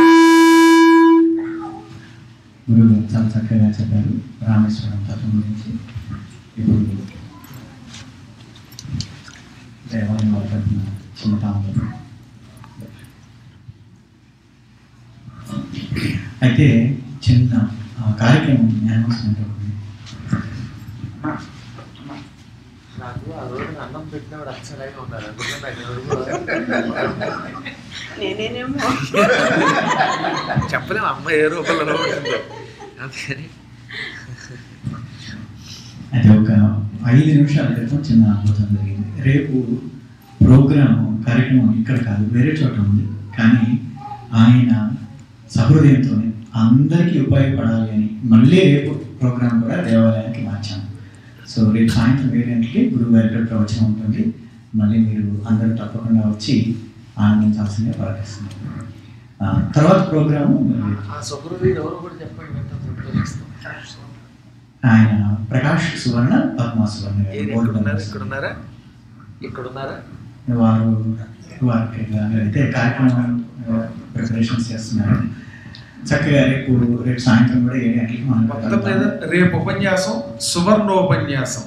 గురుగారు చాలా చక్కగా చెప్పారు రామేశ్వరం తత్వం గురించి ఇప్పుడు దేవాలయం మాట్లాడుతున్న చిన్నతాము అయితే చిన్న ఆ, కార్యక్రమం అనౌన్స్మెంట్ ఒకటి నాకు ఆ రోజు అన్నం పెట్టినవాడు అచ్చలాగా ఉన్నారు అందుకని నాకు ఎవరు నేనేనేమో చెప్పలేము అమ్మ ఏ రూపంలో ఉంటుందో అందుకని అయితే ఒక ఐదు నిమిషాల క్రితం చిన్న అద్భుతం జరిగింది రేపు ప్రోగ్రామ్ కార్యక్రమం ఇక్కడ కాదు వేరే చోట ఉంది కానీ ఆయన సహృదయంతోనే అందరికీ ఉపయోగపడాలి అని మళ్ళీ రేపు ప్రోగ్రామ్ కూడా దేవాలయానికి మార్చాము సో రేపు సాయంత్రం ఏడు గంటలకి గురువు గారి ఇక్కడ ప్రవచనం ఉంటుంది మళ్ళీ మీరు అందరూ తప్పకుండా వచ్చి ఆనందించాల్సిందే ప్రార్థిస్తున్నాం ఆ, తర్వాత ప్రోగ్రాము ఆ సుబ్రవీడు ఎవరు కూడా చెప్పండి వెంటనే సంతోషిస్తాం ఆయన ప్రకాష్ సువర్ణ పద్మా సువర్ణ గారు ఏది గోల్డ్ ఇక్కడ ఉన్నారా మెంబర్స్. ఇక్కడ ఉన్నారా ఇక్కడ ఉన్నారా వారు వారికి అయితే కార్యక్రమం ప్రిపరేషన్స్ చేస్తున్నారు చక్కగా రేపు రేపు సాయంత్రం కూడా ఏడు గంటలకి మనం మొత్తం మీద రేపు ఉపన్యాసం సువర్ణోపన్యాసం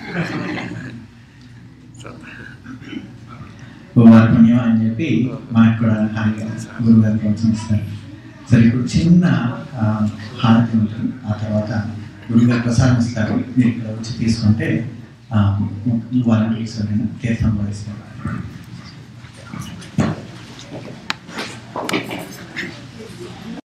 వారి పుణ్యం అని చెప్పి మనకు కూడా హాయిగా గురువు గారు ప్రోత్సహిస్తారు సరే ఇప్పుడు చిన్న ఆ, హారతి ఉంటుంది ఆ తర్వాత గురువు గారు ప్రసాదం ఇస్తారు మీరు ఇక్కడ వచ్చి తీసుకుంటే వాలంటీర్స్ తీర్థం కూడా ఇస్తారు